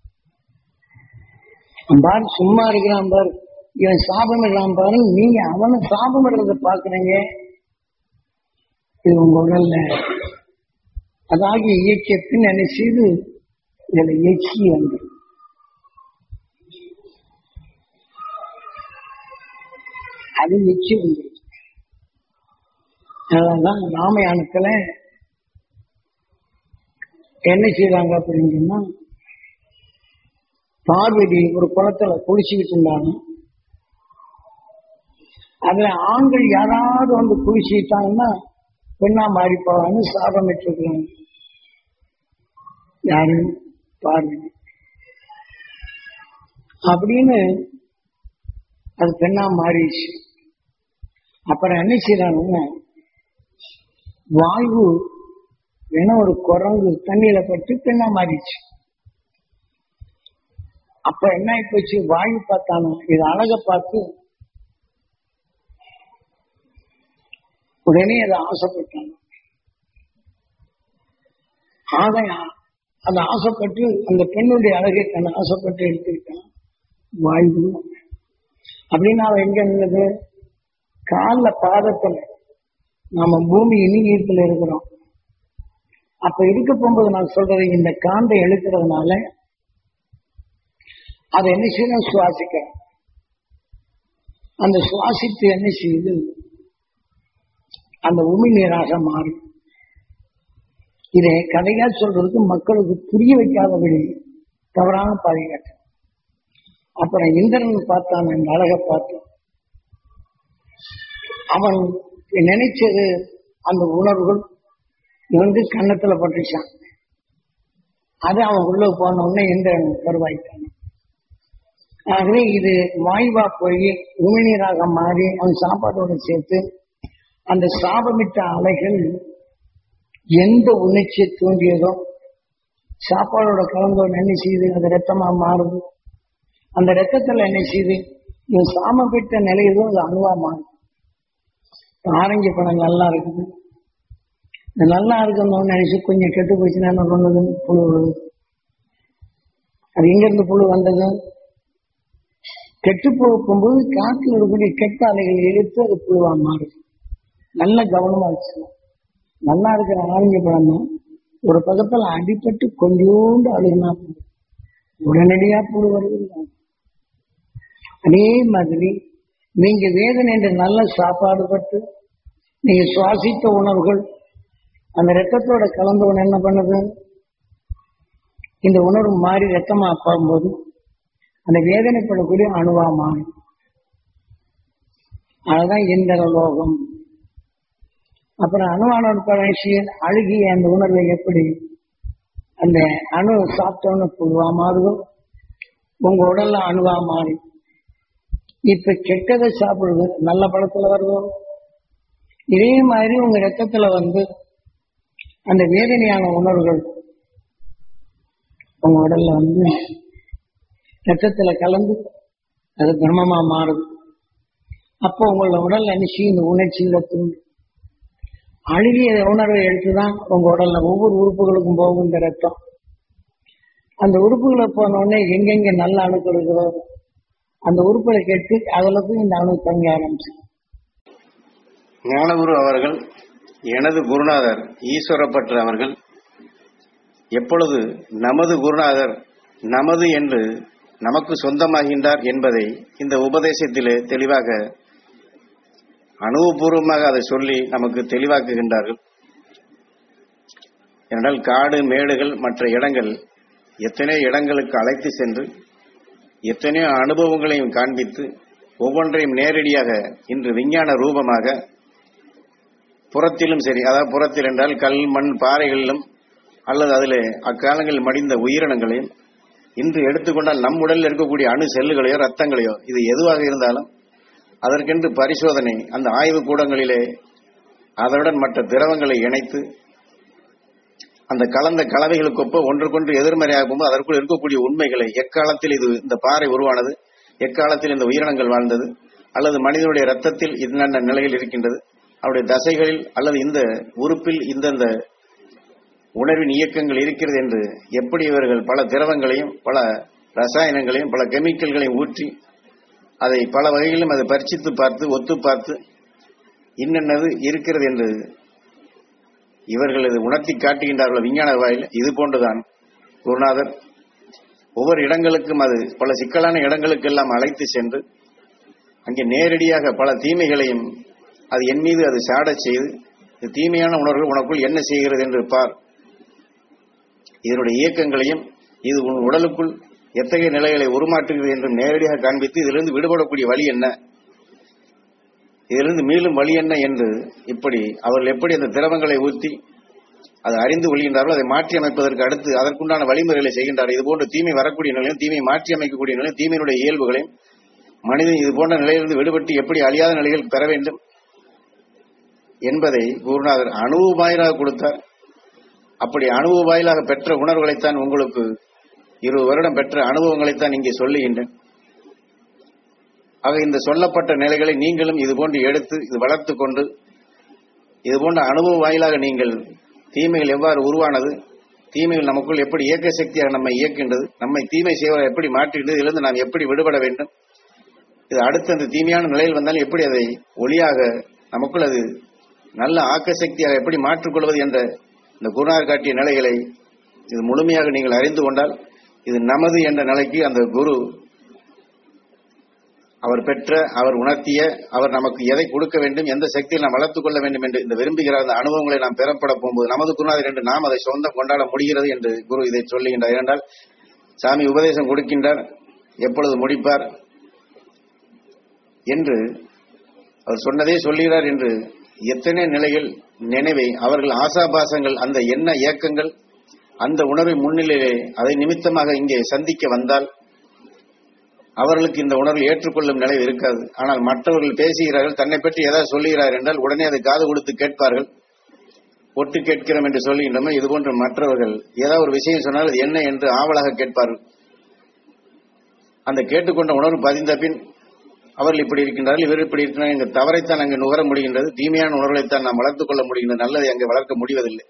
அவன் பாரு சும்மா இருக்கிறான் பாரு இவன் சாபம் இல்லாம பாரு நீங்க அவனை சாபம் இடுறத பாக்குறீங்க இது உங்க உடல்ல அதாகி இயக்கிய பின் என்ன செய்து இதுல எச்சி வந்து அது எச்சி வந்து அதனாலதான் ராமயானத்துல என்ன செய்றாங்க அப்படின்னு சொன்னா பார்வதி ஒரு குளத்துல குளிச்சுக்கிட்டு இருந்தாங்க அதுல ஆண்கள் யாராவது வந்து குளிச்சுட்டாங்கன்னா பெண்ணா மாறி போவாங்க சாபம் விட்டுருக்காங்க யாரு பார்வதி அப்படின்னு அது பெண்ணா மாறிடுச்சு அப்புறம் என்ன செய்யறாங்கன்னா வாயு வேணா ஒரு குரங்கு தண்ணியில பட்டு பெண்ணா மாறிடுச்சு அப்ப என்ன ஆகி போச்சு வாயு பார்த்தானோ இது அழக பார்த்து உடனே அதை ஆசைப்பட்டாங்க ஆக அந்த ஆசைப்பட்டு அந்த பெண்ணுடைய அழகை தன்னை ஆசைப்பட்டு எடுத்துக்கிட்டான் வாயு அப்படின்னு அவன் எங்க இருந்தது கால்ல பாதத்துல நாம பூமி இனியத்துல இருக்கிறோம் அப்ப இருக்க போகும்போது நான் சொல்றது இந்த காந்தை எழுக்கிறதுனால அதை என்ன செய்யணும் சுவாசிக்க அந்த சுவாசித்து என்ன செய்யுது அந்த உமி நீராக மாறும் இதை கதையா சொல்றதுக்கு மக்களுக்கு புரிய வைக்காதபடி தவறான பாதுகாக்க அப்புறம் இந்திரன் பார்த்தான் அந்த அழகை பார்த்து அவன் நினைச்சது அந்த உணர்வுகள் வந்து கன்னத்துல பட்டுச்சான் அது அவன் உள்ள போன உடனே இந்திரன் கருவாயிட்டான் ஆகவே இது வாய்வா போய் உமிழ்நீராக மாறி அவன் சாப்பாட்டோட சேர்த்து அந்த சாபமிட்ட அலைகள் எந்த உணர்ச்சியை தூண்டியதோ சாப்பாடோட கலந்தோட என்ன செய்யுது அது ரத்தமா மாறுது அந்த ரத்தத்துல என்ன செய்யுது இவன் சாமமிட்ட நிலையதோ அது அணுவா மாறுது ஆரஞ்சு பழம் நல்லா இருக்குது இது நல்லா இருக்கணும்னு நினைச்சு கொஞ்சம் கெட்டு போச்சுன்னா என்ன பண்ணுது புழு விழுது அது எங்க இருந்து புழு வந்தது கெட்டு போகும்போது காற்றில் இருக்கக்கூடிய கெட்ட அலைகள் இழுத்து அது புழுவா மாறுது நல்ல கவனமா வச்சுக்கணும் நல்லா இருக்கிற ஆரஞ்சு பழம் தான் ஒரு பக்கத்துல அடிபட்டு கொஞ்சோண்டு அழுகுனா போதும். உடனடியா புழு வருது அதே மாதிரி நீங்க வேதனை என்ற நல்ல சாப்பாடு பட்டு நீங்க சுவாசித்த உணவுகள் அந்த ரத்தத்தோட கலந்த உடனே என்ன பண்ணுது இந்த உணர்வு மாறி ரத்தமா போது அந்த வேதனைப்படக்கூடிய அணுவா மாறும் அதுதான் இந்திர லோகம் அப்புறம் அணுவான பழசி அழுகிய அந்த உணர்வை எப்படி அந்த அணு சாப்பிட்டோன்னு புழுவா மாறுதோ உங்க உடல்ல அணுவா மாறி இப்ப கெட்டதை சாப்பிடுது நல்ல பழத்துல வருதோ இதே மாதிரி உங்க ரத்தத்துல வந்து அந்த வேதனையான உணர்வுகள் உங்க உடல்ல வந்து ரத்தத்துல கலந்து அது பிரம்மமா மாறுது அப்போ உங்களோட உடல்ல நிச்சயம் இந்த உணர்ச்சியில தூண்டு அழுகிய உணர்வை எடுத்துதான் உங்க உடல்ல ஒவ்வொரு உறுப்புகளுக்கும் போகும் இந்த ரத்தம் அந்த உறுப்புகளை போன உடனே எங்கெங்க நல்ல அணுக்கள் இருக்கிறதோ அந்த உறுப்புகளை கேட்டு அதுல போய் இந்த அணு தங்க ஆரம்பிச்சு ஞானகுரு அவர்கள் எனது குருநாதர் ஈஸ்வரப்பற்று அவர்கள் எப்பொழுது நமது குருநாதர் நமது என்று நமக்கு சொந்தமாகின்றார் என்பதை இந்த உபதேசத்திலே தெளிவாக அனுபவபூர்வமாக அதை சொல்லி நமக்கு தெளிவாக்குகின்றார்கள் என்றால் காடு மேடுகள் மற்ற இடங்கள் எத்தனை இடங்களுக்கு அழைத்து சென்று எத்தனையோ அனுபவங்களையும் காண்பித்து ஒவ்வொன்றையும் நேரடியாக இன்று விஞ்ஞான ரூபமாக புறத்திலும் சரி அதாவது புறத்தில் என்றால் கல் மண் பாறைகளிலும் அல்லது அதில் அக்காலங்களில் மடிந்த உயிரினங்களையும் இன்று எடுத்துக்கொண்டால் நம் உடலில் இருக்கக்கூடிய அணு செல்லுகளையோ ரத்தங்களையோ இது எதுவாக இருந்தாலும் அதற்கென்று பரிசோதனை அந்த ஆய்வு கூடங்களிலே அதனுடன் மற்ற திரவங்களை இணைத்து அந்த கலந்த கலவைகளுக்கொப்ப ஒன்றுக்கொன்று எதிர்மறையாக போகும்போது அதற்குள் இருக்கக்கூடிய உண்மைகளை எக்காலத்தில் இது இந்த பாறை உருவானது எக்காலத்தில் இந்த உயிரினங்கள் வாழ்ந்தது அல்லது மனிதனுடைய ரத்தத்தில் என்னென்ன நிலையில் இருக்கின்றது அவருடைய தசைகளில் அல்லது இந்த உறுப்பில் இந்தந்த உணர்வின் இயக்கங்கள் இருக்கிறது என்று எப்படி இவர்கள் பல திரவங்களையும் பல ரசாயனங்களையும் பல கெமிக்கல்களையும் ஊற்றி அதை பல வகைகளிலும் அதை பரிசித்து பார்த்து ஒத்து பார்த்து இன்னென்னது இருக்கிறது என்று இவர்கள் இது உணர்த்தி காட்டுகின்றார்கள் விஞ்ஞான வாயில் இது போன்றுதான் குருநாதர் ஒவ்வொரு இடங்களுக்கும் அது பல சிக்கலான இடங்களுக்கெல்லாம் அழைத்து சென்று அங்கே நேரடியாக பல தீமைகளையும் அது என் மீது அது சாடச் செய்து இந்த தீமையான உணர்வுகள் உனக்குள் என்ன செய்கிறது என்று பார் இதனுடைய இயக்கங்களையும் இது உன் உடலுக்குள் எத்தகைய நிலைகளை உருமாற்றுகிறது என்றும் நேரடியாக காண்பித்து இதிலிருந்து விடுபடக்கூடிய வழி என்ன இதிலிருந்து மீளும் வழி என்ன என்று இப்படி அவர்கள் எப்படி அந்த திரவங்களை ஊற்றி அதை அறிந்து கொள்கின்றார்களோ அதை மாற்றி அமைப்பதற்கு அடுத்து அதற்குண்டான வழிமுறைகளை செய்கின்றார்கள் இது போன்ற தீமை வரக்கூடிய நிலையும் தீமை மாற்றி அமைக்கக்கூடிய நிலையும் தீமையினுடைய இயல்புகளையும் மனிதன் இது போன்ற நிலையிலிருந்து விடுபட்டு எப்படி அழியாத நிலைகள் பெற வேண்டும் என்பதை குருநாதர் அனுபவ வாயிலாக கொடுத்தார் அப்படி அனுபவ வாயிலாக பெற்ற உணர்வுகளைத்தான் உங்களுக்கு இருபது வருடம் பெற்ற அனுபவங்களைத்தான் இங்கே சொல்லுகின்றேன் ஆக இந்த சொல்லப்பட்ட நிலைகளை நீங்களும் இது போன்று எடுத்து இது வளர்த்து கொண்டு இது போன்ற அனுபவ வாயிலாக நீங்கள் தீமைகள் எவ்வாறு உருவானது தீமைகள் நமக்குள் எப்படி இயக்க சக்தியாக நம்மை இயக்கின்றது நம்மை தீமை செய்வதை எப்படி மாற்றுகின்றது இதிலிருந்து நாம் எப்படி விடுபட வேண்டும் இது அடுத்த அந்த தீமையான நிலையில் வந்தால் எப்படி அதை ஒளியாக நமக்குள் அது நல்ல ஆக்க சக்தியாக எப்படி மாற்றிக்கொள்வது என்ற இந்த குருநாதர் காட்டிய நிலைகளை இது முழுமையாக நீங்கள் அறிந்து கொண்டால் இது நமது என்ற நிலைக்கு அந்த குரு அவர் பெற்ற அவர் உணர்த்திய அவர் நமக்கு எதை கொடுக்க வேண்டும் எந்த சக்தியில் நாம் வளர்த்துக் கொள்ள வேண்டும் என்று இந்த விரும்புகிற அந்த அனுபவங்களை நாம் பெறப்பட போகும்போது நமது குருநாதர் என்று நாம் அதை சொந்தம் கொண்டாட முடிகிறது என்று குரு இதை சொல்லுகின்றார் ஏனென்றால் சாமி உபதேசம் கொடுக்கின்றார் எப்பொழுது முடிப்பார் என்று அவர் சொன்னதே சொல்லுகிறார் என்று எத்தனை நிலைகள் நினைவை அவர்கள் ஆசாபாசங்கள் அந்த எண்ண இயக்கங்கள் அந்த உணர்வை முன்னிலையிலே அதை நிமித்தமாக இங்கே சந்திக்க வந்தால் அவர்களுக்கு இந்த உணர்வை ஏற்றுக்கொள்ளும் நிலை இருக்காது ஆனால் மற்றவர்கள் பேசுகிறார்கள் தன்னை பற்றி ஏதாவது சொல்லுகிறார் என்றால் உடனே அதை காது கொடுத்து கேட்பார்கள் ஒட்டு கேட்கிறோம் என்று சொல்லுகின்றன இது போன்ற மற்றவர்கள் ஏதாவது ஒரு விஷயம் சொன்னால் அது என்ன என்று ஆவலாக கேட்பார்கள் அந்த கேட்டுக்கொண்ட உணர்வு பதிந்த பின் அவர்கள் இப்படி இருக்கின்றார்கள் இவர் இப்படி இருக்கிறார்கள் என்ற தவறைத்தான் அங்கு நுகர முடிகின்றது தீமையான உணர்வுகளைத்தான் நாம் வளர்த்துக் கொள்ள முடிகின்றது நல்லதை அங்கே வளர்க்க முடிவதில்லை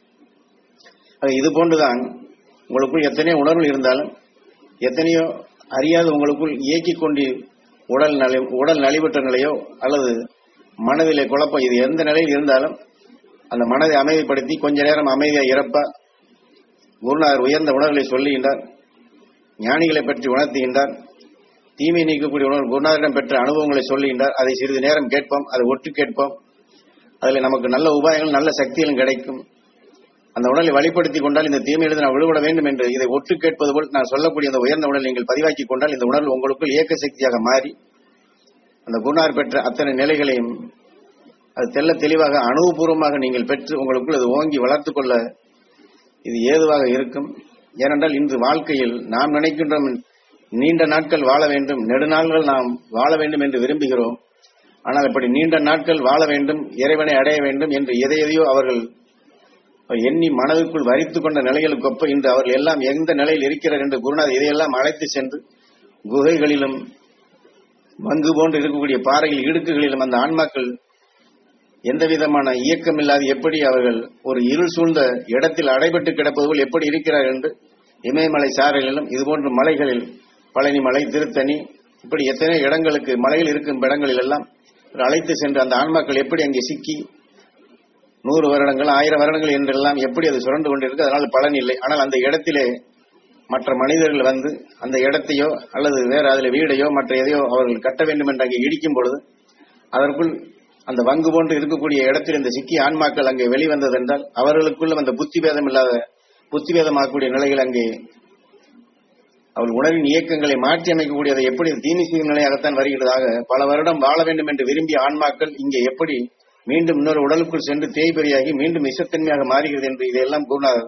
ஆக இது போன்றுதான் உங்களுக்குள் எத்தனையோ உணர்வுகள் இருந்தாலும் எத்தனையோ அறியாத உங்களுக்குள் இயக்கிக் கொண்டு உடல் நலி உடல் நலிவுற்ற நிலையோ அல்லது மனதிலே குழப்பம் இது எந்த நிலையில் இருந்தாலும் அந்த மனதை அமைதிப்படுத்தி கொஞ்ச நேரம் அமைதியாக இறப்ப குருநாதர் உயர்ந்த உணர்வுகளை சொல்லுகின்றார் ஞானிகளை பற்றி உணர்த்துகின்றார் தீமை நீக்கக்கூடிய உணர்வு குருநாதரிடம் பெற்ற அனுபவங்களை சொல்லுகின்றார் அதை சிறிது நேரம் கேட்போம் அதை ஒட்டு கேட்போம் அதில் நமக்கு நல்ல உபாயங்கள் நல்ல சக்திகளும் கிடைக்கும் அந்த உடலை வழிப்படுத்தி கொண்டால் இந்த தீமையிலிருந்து நான் விடுபட வேண்டும் என்று இதை ஒட்டு கேட்பது போல் நான் சொல்லக்கூடிய அந்த உயர்ந்த உடலை நீங்கள் பதிவாக்கி கொண்டால் இந்த உணர்வு உங்களுக்குள் இயக்க சக்தியாக மாறி அந்த குருநாதர் பெற்ற அத்தனை நிலைகளையும் அது தெல்ல தெளிவாக அனுபவபூர்வமாக நீங்கள் பெற்று உங்களுக்குள் அது ஓங்கி வளர்த்துக் கொள்ள இது ஏதுவாக இருக்கும் ஏனென்றால் இன்று வாழ்க்கையில் நாம் நினைக்கின்றோம் நீண்ட நாட்கள் வாழ வேண்டும் நெடுநாள்கள் நாம் வாழ வேண்டும் என்று விரும்புகிறோம் ஆனால் இப்படி நீண்ட நாட்கள் வாழ வேண்டும் இறைவனை அடைய வேண்டும் என்று எதை எதையோ அவர்கள் எண்ணி மனதுக்குள் வரித்துக் கொண்ட நிலைகளுக்கு ஒப்ப இன்று அவர்கள் எல்லாம் எந்த நிலையில் இருக்கிறார் என்று குருநாதர் இதையெல்லாம் அழைத்து சென்று குகைகளிலும் மங்கு போன்று இருக்கக்கூடிய பாறையில் இடுக்குகளிலும் அந்த ஆன்மாக்கள் எந்த விதமான இயக்கம் இல்லாது எப்படி அவர்கள் ஒரு இருள் சூழ்ந்த இடத்தில் அடைபட்டு கிடப்பது போல் எப்படி இருக்கிறார் என்று இமயமலை சாரலிலும் இதுபோன்ற மலைகளில் பழனி மலை திருத்தணி இப்படி எத்தனை இடங்களுக்கு மலையில் இருக்கும் இடங்களில் எல்லாம் அழைத்து சென்று அந்த ஆன்மாக்கள் எப்படி அங்கே சிக்கி நூறு வருடங்கள் ஆயிரம் வருடங்கள் என்றெல்லாம் எப்படி அது சுரண்டு கொண்டிருக்கு அதனால் பலன் இல்லை ஆனால் அந்த இடத்திலே மற்ற மனிதர்கள் வந்து அந்த இடத்தையோ அல்லது வேற அதில் வீடையோ மற்ற எதையோ அவர்கள் கட்ட வேண்டும் என்று அங்கே இடிக்கும் பொழுது அதற்குள் அந்த வங்கு போன்று இருக்கக்கூடிய இடத்தில் இந்த சிக்கிய ஆன்மாக்கள் அங்கே வெளிவந்ததென்றால் அவர்களுக்குள்ளும் அந்த புத்தி பேதம் இல்லாத புத்தி பேதமாக்கக்கூடிய நிலைகள் அங்கே அவள் உணர்வின் இயக்கங்களை மாற்றி அமைக்கக்கூடியதை எப்படி தீனி செய்யும் நிலையாகத்தான் வருகிறதாக பல வருடம் வாழ வேண்டும் என்று விரும்பிய ஆன்மாக்கள் இங்கே எப்படி மீண்டும் இன்னொரு உடலுக்குள் சென்று தேய்பெரியாகி மீண்டும் விஷத்தன்மையாக மாறுகிறது என்று இதையெல்லாம் குருநாதர்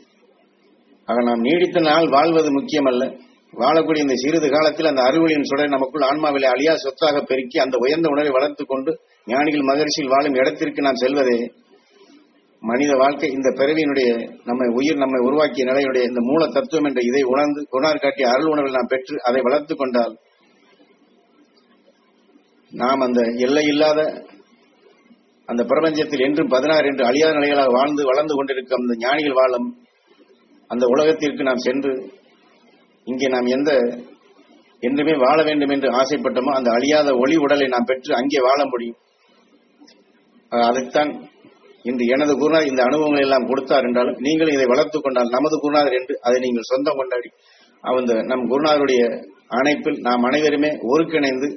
ஆக நாம் நீடித்த நாள் வாழ்வது முக்கியமல்ல வாழக்கூடிய இந்த சிறிது காலத்தில் அந்த அறுவலின் சுடர் நமக்குள் ஆன்மாவிலே அழியா சொத்தாக பெருக்கி அந்த உயர்ந்த உணர்வை வளர்த்துக் கொண்டு ஞானிகள் மகிழ்ச்சியில் வாழும் இடத்திற்கு நாம் செல்வதே மனித வாழ்க்கை இந்த பிறவியினுடைய நம்மை உயிர் நம்மை உருவாக்கிய நிலையுடைய இந்த மூல தத்துவம் என்ற இதை உணர்ந்து குணார் காட்டிய அருள் உணர்வை நாம் பெற்று அதை வளர்த்துக் கொண்டால் நாம் அந்த எல்லை இல்லாத அந்த பிரபஞ்சத்தில் என்றும் பதினாறு என்று அழியாத நிலைகளாக வாழ்ந்து வளர்ந்து கொண்டிருக்கும் அந்த ஞானிகள் வாழும் அந்த உலகத்திற்கு நாம் சென்று இங்கே நாம் எந்த என்றுமே வாழ வேண்டும் என்று ஆசைப்பட்டோமோ அந்த அழியாத ஒளி உடலை நாம் பெற்று அங்கே வாழ முடியும் அஹ் அதைத்தான் இன்று எனது குருநாதர் இந்த அனுபவங்களை எல்லாம் கொடுத்தார் என்றாலும் நீங்களும் இதை வளர்த்துக் கொண்டால் நமது குருநாதர் என்று அதை நீங்கள் சொந்தம் கொண்டாடி அந்த நம் குருநாதருடைய அணைப்பில் நாம் அனைவருமே ஒருங்கிணைந்து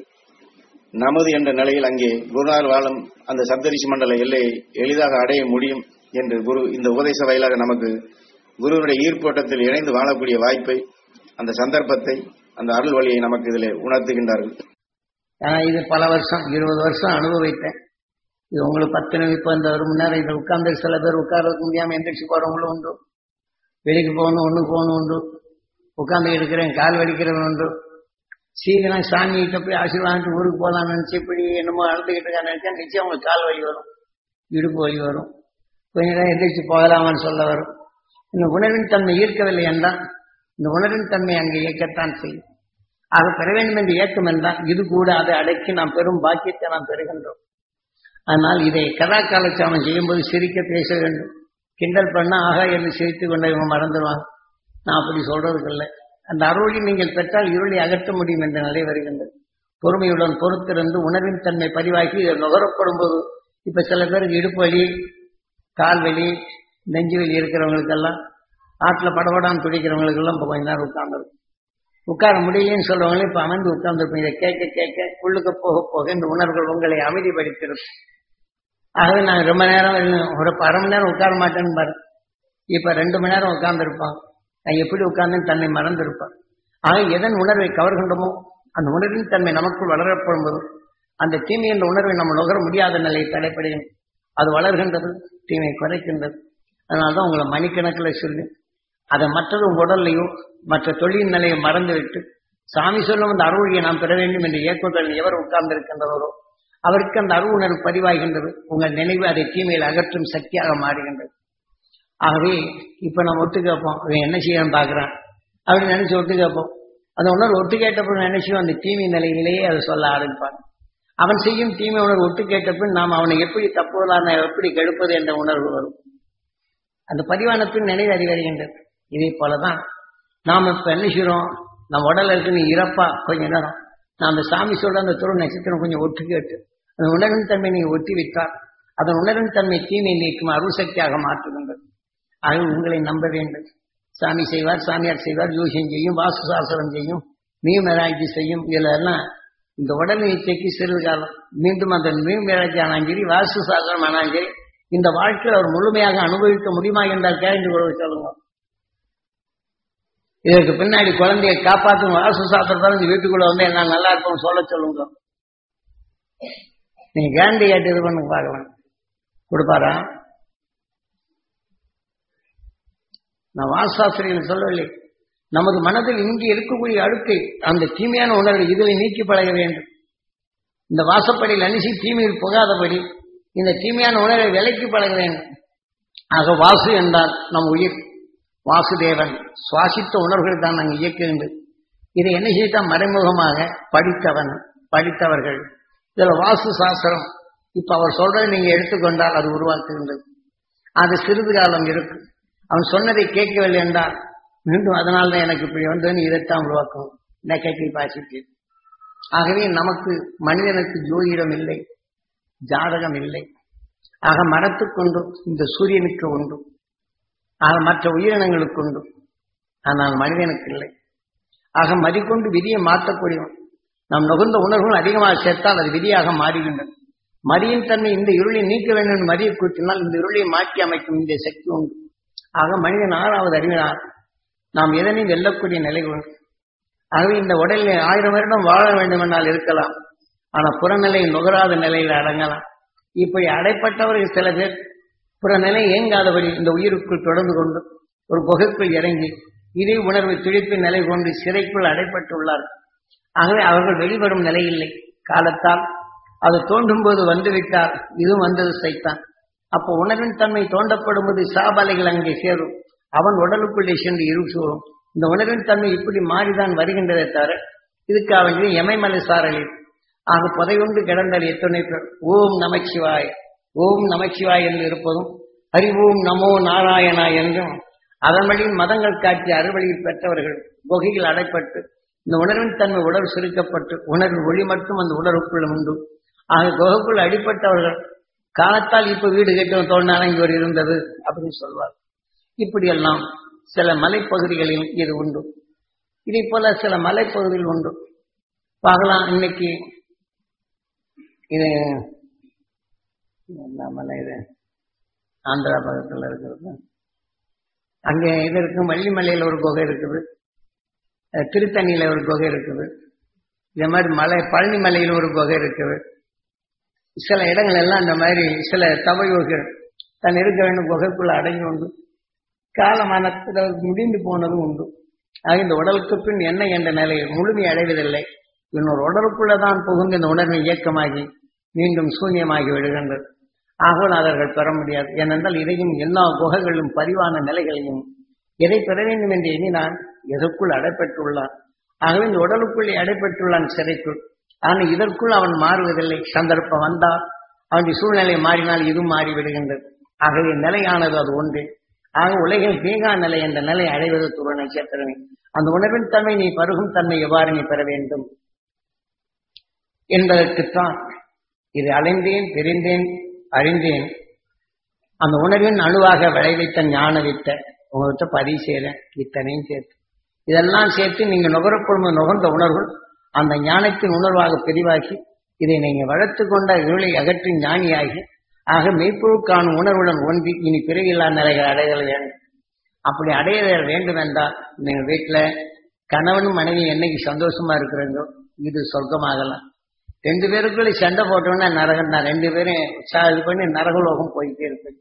நமது என்ற நிலையில் அங்கே குருநாதர் வாழும் அந்த சப்தரிஷி மண்டல எல்லையை எளிதாக அடைய முடியும் என்று குரு இந்த உபதேச வாயிலாக நமக்கு குருவினுடைய ஈர்ப்போட்டத்தில் இணைந்து வாழக்கூடிய வாய்ப்பை அந்த சந்தர்ப்பத்தை அந்த அருள் வழியை நமக்கு இதில் உணர்த்துகின்றார்கள் நான் இது பல வருஷம் இருபது வருஷம் அனுபவித்தேன் இது உங்களுக்கு பத்து நிமிடம் இப்போ இந்த ஒரு மணி நேரம் இதில் உட்கார்ந்து சில பேர் உட்கார்றதுக்கு முடியாமல் எந்திரிச்சு போகிறவங்களும் உண்டு வெளிக்கு போகணும் ஒன்றுக்கு போகணும் உண்டு உட்கார்ந்து இருக்கிறேன் கால் வலிக்கிறவன் உண்டு சீக்கிரம் சாமிகிட்ட போய் ஆசீர்வாதம் ஊருக்கு போகலாம்னு நினச்சி இப்படி என்னமோ அழுதுகிட்டு இருக்கான்னு நினைச்சா நிச்சயம் உங்களுக்கு கால் வலி வரும் இடுப்பு வலி வரும் கொஞ்ச நேரம் எந்திரிச்சு போகலாமான்னு சொல்ல வரும் இந்த உணர்வின் தன்மை ஈர்க்கவில்லை என்றால் இந்த உணர்வின் தன்மை அங்கே இயக்கத்தான் செய்யும் அது பெற வேண்டும் என்று இயக்கம் என்றால் இது கூட அதை அடக்கி நாம் பெரும் பாக்கியத்தை நாம் பெறுகின்றோம் ஆனால் இதை கதா காலச்சாமம் செய்யும்போது சிரிக்க பேச வேண்டும் கிண்டல் பண்ணா ஆகா என்று சிரித்து கொண்டு இவங்க மறந்துடுவாங்க நான் அப்படி சொல்றதுக்கு இல்லை அந்த அருளை நீங்கள் பெற்றால் இருளை அகற்ற முடியும் என்ற நிலை வருகின்றது பொறுமையுடன் பொறுத்திருந்து உணர்வின் தன்மை பதிவாகி இது நுகரப்படும் போது இப்ப சில பேருக்கு இடுப்பு வலி கால் வலி நெஞ்சு வலி இருக்கிறவங்களுக்கெல்லாம் ஆற்றுல படபடான்னு துடிக்கிறவங்களுக்கெல்லாம் இப்போ கொஞ்ச நேரம் உட்கார்ந்துருக்கும் உட்கார முடியலன்னு சொல்றவங்களே இப்ப அமர்ந்து உட்கார்ந்துருப்போம் இதை கேட்க கேட்க உள்ளுக்கு போக போக இந்த உணர்வுகள் உங்களை அமைதிப்படுத்திடும் ஆகவே நான் ரொம்ப நேரம் இல்லை- ஒரு அரை மணி நேரம் உட்கார மாட்டேன்னு பாரு இப்ப ரெண்டு மணி நேரம் உட்கார்ந்துருப்பான் நான் எப்படி உட்கார்ந்தேன்னு தன்னை மறந்திருப்பான் ஆக எதன் உணர்வை கவர்கின்றமோ அந்த உணர்வின் தன்மை நமக்குள் வளரப்படும் போது அந்த தீமை என்ற உணர்வை நம்ம நுகர முடியாத நிலை தடைப்படையும் அது வளர்கின்றது தீமை குறைக்கின்றது அதனால்தான் உங்களை மணிக்கணக்கில் சொல்லி அதை மற்றது உங்க உடல்லையோ மற்ற தொழில் நிலையை மறந்துவிட்டு சாமி சொல்லும் அந்த அருள்யை நாம் பெற வேண்டும் என்ற இயக்கத்தில் எவர் உட்கார்ந்திருக்கின்றவரோ அவருக்கு அந்த அருள் உணர்வு பதிவாகின்றது உங்கள் நினைவு அதை தீமையில் அகற்றும் சக்தியாக மாறுகின்றது ஆகவே இப்ப நம்ம ஒட்டு கேட்போம் இவன் என்ன செய்யணும் பாக்குறான் அப்படின்னு நினைச்சு ஒட்டு கேட்போம் அந்த உணர்வு ஒட்டு கேட்டப்ப நினைச்சு அந்த தீமை நிலையிலேயே அதை சொல்ல ஆரம்பிப்பான் அவன் செய்யும் தீமை உணர்வு ஒட்டு கேட்டப்பின் நாம் அவனை எப்படி தப்புவதான எப்படி கெடுப்பது என்ற உணர்வு வரும் அந்த பதிவானத்தின் நினைவு அறிவறிகின்றது இதே போலதான் நாம் இப்ப என்ன செய்றோம் நம்ம உடல்ல இருக்குன்னு இறப்பா கொஞ்ச நேரம் நான் அந்த சாமி சொல்ற அந்த துரு நட்சத்திரம் கொஞ்சம் ஒட்டு கேட்டு அந்த உணர்வின் தன்மை நீ ஒட்டி விட்டால் அதன் உணர்வின் தன்மை தீமை நீக்கும் அருள் சக்தியாக மாற்றுகின்றது ஆகவே உங்களை நம்ப வேண்டும் சாமி செய்வார் சாமியார் செய்வார் ஜோசியம் செய்யும் வாஸ்து சாஸ்திரம் செய்யும் நியூமராட்சி செய்யும் இதுல எல்லாம் இந்த உடல் நீச்சைக்கு சிறிது காலம் மீண்டும் அந்த நியூமராட்சி ஆனாலும் சரி வாஸ்து சாஸ்திரம் ஆனாலும் சரி இந்த வாழ்க்கையில் அவர் முழுமையாக அனுபவிக்க முடியுமா என்றால் கேரண்டி கொடுக்க சொல்லுங்க இதற்கு பின்னாடி குழந்தையை காப்பாற்றும் வாசு சாஸ்திரத்தால் இந்த வீட்டுக்குள்ள வந்து என்ன நல்லா இருக்கும் சொல்ல சொல்லுங்க நீங்க கேரண்டி கேட்டு இது பண்ண பார்க்கலாம் கொடுப்பாரா நான் வாசாஸ்திரிகள் சொல்லவில்லை நமது மனதில் இங்கே இருக்கக்கூடிய அழுக்கை அந்த தீமையான உணர்வை இதில் நீக்கி பழக வேண்டும் இந்த வாசப்படியில் அணிசி தீமையில் புகாதபடி இந்த தீமையான உணர்வை விலைக்கு பழக வேண்டும் ஆக வாசு என்றால் நம் உயிர் வாசுதேவன் சுவாசித்த உணர்வுகள் தான் நாங்கள் இயக்குகின்றது இதை என்ன செய்தால் மறைமுகமாக படித்தவன் படித்தவர்கள் இதுல வாஸ்து சாஸ்திரம் இப்ப அவர் சொல்றதை நீங்க எடுத்துக்கொண்டால் அது உருவாக்குகின்றது அது சிறிது காலம் இருக்கு அவன் சொன்னதை கேட்கவில்லை என்றால் மீண்டும் அதனால தான் எனக்கு இப்படி வந்ததுன்னு இதைத்தான் உருவாக்கும் நெகட்டிவ் பாசிட்டிவ் ஆகவே நமக்கு மனிதனுக்கு ஜோதிடம் இல்லை ஜாதகம் இல்லை ஆக மரத்துக்கொண்டு இந்த சூரியனுக்கு உண்டு ஆக மற்ற உயிரினங்களுக்கு உண்டு ஆனால் மனிதனுக்கு இல்லை ஆக மதிக்கொண்டு விதியை மாற்றக்கூடியவன் நாம் நுகர்ந்த உணர்வுகள் அதிகமாக சேர்த்தால் அது விதியாக மாறுகின்றது மதியின் தன்மை இந்த இருளை நீக்க வேண்டும் என்று மதியை கூட்டினால் இந்த இருளை மாற்றி அமைக்கும் இந்த சக்தி உண்டு ஆக மனிதன் ஆறாவது அறிவினார் நாம் எதனையும் வெல்லக்கூடிய நிலை உண்டு ஆகவே இந்த உடலில் ஆயிரம் வருடம் வாழ வேண்டுமென்றால் இருக்கலாம் ஆனால் புறநிலை நுகராத நிலையில் அடங்கலாம் இப்படி அடைப்பட்டவர்கள் சில பேர் புறநிலை இயங்காதபடி இந்த உயிருக்குள் தொடர்ந்து கொண்டு ஒரு குகைக்குள் இறங்கி இதே உணர்வு துடிப்பின் நிலை கொண்டு சிறைக்குள் அடைப்பட்டுள்ளார்கள் ஆகவே அவர்கள் வெளிவரும் நிலை இல்லை காலத்தால் அது தோன்றும் போது வந்துவிட்டால் இதுவும் வந்தது சைத்தான் அப்போ உணர்வின் தன்மை தோண்டப்படும் போது சாபலைகள் அங்கே சேரும் அவன் உடலுக்குள்ளே சென்று இருசூறும் இந்த உணர்வின் தன்மை இப்படி மாறிதான் வருகின்றதே தவிர இதுக்காக வேண்டிய எமைமலை சாரலில் ஆக புதை கொண்டு கிடந்தால் எத்தனை பேர் ஓம் நமச்சிவாய் ஓம் நமச்சிவாய் என்று இருப்பதும் ஹரிஓம் நமோ நாராயணா என்றும் அதன் வழியில் மதங்கள் காட்டிய அறுவழியில் பெற்றவர்கள் குகையில் அடைப்பட்டு இந்த உணர்வின் தன்மை உடல் சுருக்கப்பட்டு உணர்வின் ஒளி மட்டும் அந்த உடலுக்குள் உண்டு ஆக குகைக்குள் அடிப்பட்டவர்கள் காலத்தால் இப்ப வீடு கட்டும் தோண்டான இங்க ஒரு இருந்தது அப்படின்னு சொல்வார் இப்படியெல்லாம் சில மலைப்பகுதிகளில் இது உண்டு இதை போல சில மலைப்பகுதியில் உண்டு பார்க்கலாம் இன்னைக்கு இது என்ன மலை இது ஆந்திரா பக்கத்தில் இருக்கிறது அங்கே இது இருக்கு வள்ளிமலையில் ஒரு குகை இருக்குது அஹ் திருத்தணியில ஒரு குகை இருக்குது இதே மாதிரி மலை பழனி மலையில் ஒரு குகை இருக்குது சில இடங்கள் எல்லாம் இந்த மாதிரி சில தவயோகிகள் தன் இருக்க வேண்டும் குகைக்குள்ள அடங்கி உண்டு காலமானத்தில் முடிந்து போனதும் உண்டு ஆக இந்த உடலுக்கு பின் என்ன என்ற நிலையில் முழுமை அடைவதில்லை இன்னொரு உடலுக்குள்ளதான் புகுந்து இந்த உணர்வு இயக்கமாகி மீண்டும் சூன்யமாகி விடுகின்றது ஆகலாதர்கள் பெற முடியாது ஏனென்றால் இதையும் எல்லா குகைகளிலும் பதிவான நிலைகளையும் எதை பெற வேண்டும் என்று எண்ணினான் எதற்குள் அடைப்பட்டுள்ளான் ஆகவே இந்த உடலுக்குள்ளே அடைப்பட்டுள்ளான் சிறைக்குள் ஆனால் இதற்குள் அவன் மாறுவதில்லை சந்தர்ப்பம் வந்தால் அவனுடைய சூழ்நிலை மாறினால் இது மாறி விடுகின்றது ஆகவே நிலையானது அது ஒன்று ஆக உலகில் தீங்கா நிலை என்ற நிலை அடைவது துருவ நட்சத்திரமே அந்த உணர்வின் தன்மை நீ பருகும் தன்மை எவ்வாறு நீ பெற வேண்டும் என்பதற்குத்தான் இது அலைந்தேன் தெரிந்தேன் அறிந்தேன் அந்த உணர்வின் அணுவாக விளைவித்த ஞான வித்த உங்கள்கிட்ட பதிவு செய்கிறேன் இத்தனையும் சேர்த்து இதெல்லாம் சேர்த்து நீங்க நுகரப்படும் நுகர்ந்த உணர்வு அந்த ஞானத்தின் உணர்வாக பெரிவாக்கி இதை நீங்க வளர்த்து கொண்ட இருளை அகற்றி ஞானியாகி ஆக மெய்ப்பொருள் உணர்வுடன் ஒன்றி இனி பிறவில்லா நிலைகள் அடைதல் வேண்டும் அப்படி அடையல் வேண்டும் என்றால் நீங்க வீட்டுல கணவனும் மனைவி என்னைக்கு சந்தோஷமா இருக்கிறீங்களோ இது சொர்க்கமாகலாம் ரெண்டு பேருக்குள்ள சண்டை போட்டோம்னா நரகம் தான் ரெண்டு பேரும் சா- இது பண்ணி நரகலோகம் போயிட்டே இருக்கு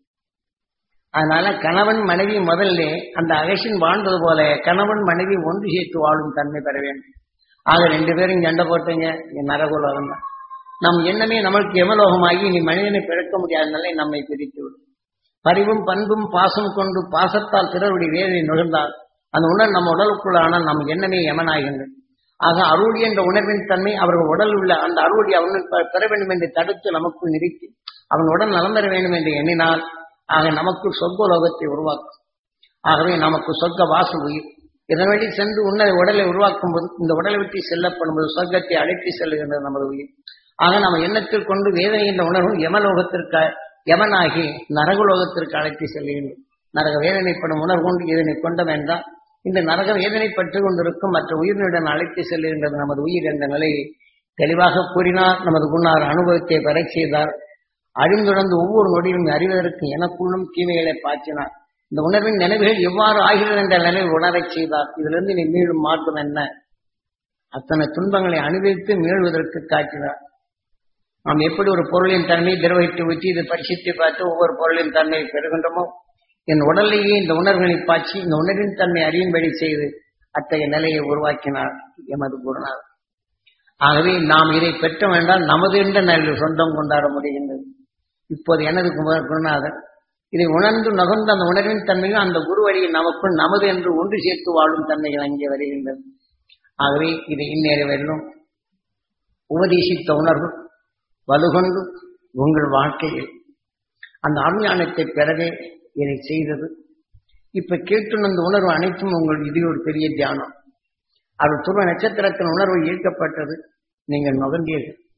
அதனால கணவன் மனைவி முதல்ல அந்த அகசின் வாழ்ந்தது போல கணவன் மனைவி ஒன்று சேர்த்து வாழும் தன்மை பெற வேண்டும் ஆக ரெண்டு பேரும் சண்டை போட்டீங்க நீ நரகலோகம் தான் நம் எண்ணமே நம்மளுக்கு எமலோகமாகி நீ மனிதனை பிறக்க முடியாத நிலை நம்மை பிரித்து விடும் பரிவும் பண்பும் பாசம் கொண்டு பாசத்தால் பிறருடைய வேதனை நுகர்ந்தால் அந்த உணர் நம்ம உடலுக்குள்ள ஆனால் நம் எண்ணமே யமனாகின்றது ஆக அருள் என்ற உணர்வின் தன்மை அவர்கள் உடல் உள்ள அந்த அருளை அவனுக்கு பெ- பெற வேண்டும் என்று தடுத்து நமக்குள் நிறுத்தி அவன் உடல் நலம் பெற வேண்டும் என்று எண்ணினால் ஆக நமக்கு சொர்க்க லோகத்தை உருவாக்கும் ஆகவே நமக்கு சொர்க்க வாசல் உயிர் இதன் வழி சென்று உன்னை உடலை உருவாக்கும் போது இந்த உடலை விட்டு செல்லப்படும் போது சொர்க்கத்தை அழைத்து செல்லுகின்றது நமது உயிர் ஆக நம்ம எண்ணத்தில் கொண்டு வேதனை என்ற உணர்வு யமலோகத்திற்கு யமனாகி நரகலோகத்திற்கு அழைத்து செல்லுகின்றோம் நரக வேதனைப்படும் உணர்வு கொண்டு இதனை கொண்டோம் என்றால் இந்த நரக வேதனை பற்றி கொண்டிருக்கும் மற்ற உயிரினுடன் அழைத்து செல்லுகின்றது நமது உயிர் என்ற நிலையை தெளிவாக கூறினார் நமது குன்னார் அனுபவத்தை பெறச் செய்தார் அறிந்துணர்ந்து ஒவ்வொரு நொடியும் அறிவதற்கு எனக்குள்ளும் தீமைகளை பாய்ச்சினார் இந்த உணர்வின் நினைவுகள் எவ்வாறு ஆகிறது என்ற நிலையை உணரச் செய்தார் இதிலிருந்து நீ மீளும் மாற்றம் என்ன அத்தனை துன்பங்களை அனுபவித்து மீள்வதற்கு காட்டினார் நாம் எப்படி ஒரு பொருளின் தன்மை திரவிட்டு ஊற்றி இதை பரிசித்து பார்த்து ஒவ்வொரு பொருளின் தன்மையை பெறுகின்றோமோ என் உடலையே இந்த உணர்வுகளை பாய்ச்சி இந்த உணர்வின் தன்மை அறியும்படி செய்து அத்தகைய நிலையை உருவாக்கினார் எமது குருநாதர் ஆகவே நாம் இதை பெற்றோம் என்றால் நமது என்ற நிலையில் சொந்தம் கொண்டாட முடிகின்றது இப்போது எனது குமார் குருநாதர் இதை உணர்ந்து நகர்ந்த அந்த உணர்வின் தன்மையும் அந்த குரு வழியில் நமக்குள் நமது என்று ஒன்று சேர்த்து வாழும் தன்மைகள் அங்கே வருகின்றது ஆகவே இதை இந்நேர வெல்லும் உபதேசித்த உணர்வு வலுகொண்டு உங்கள் வாழ்க்கையில் அந்த அஞ்ஞானத்தை பெறவே இதை செய்தது இப்ப கேட்டு அந்த உணர்வு அனைத்தும் உங்கள் இது ஒரு பெரிய தியானம் அது துருவ நட்சத்திரத்தின் உணர்வு ஈர்க்கப்பட்டது நீங்கள் நுகர்ந்தீர்கள்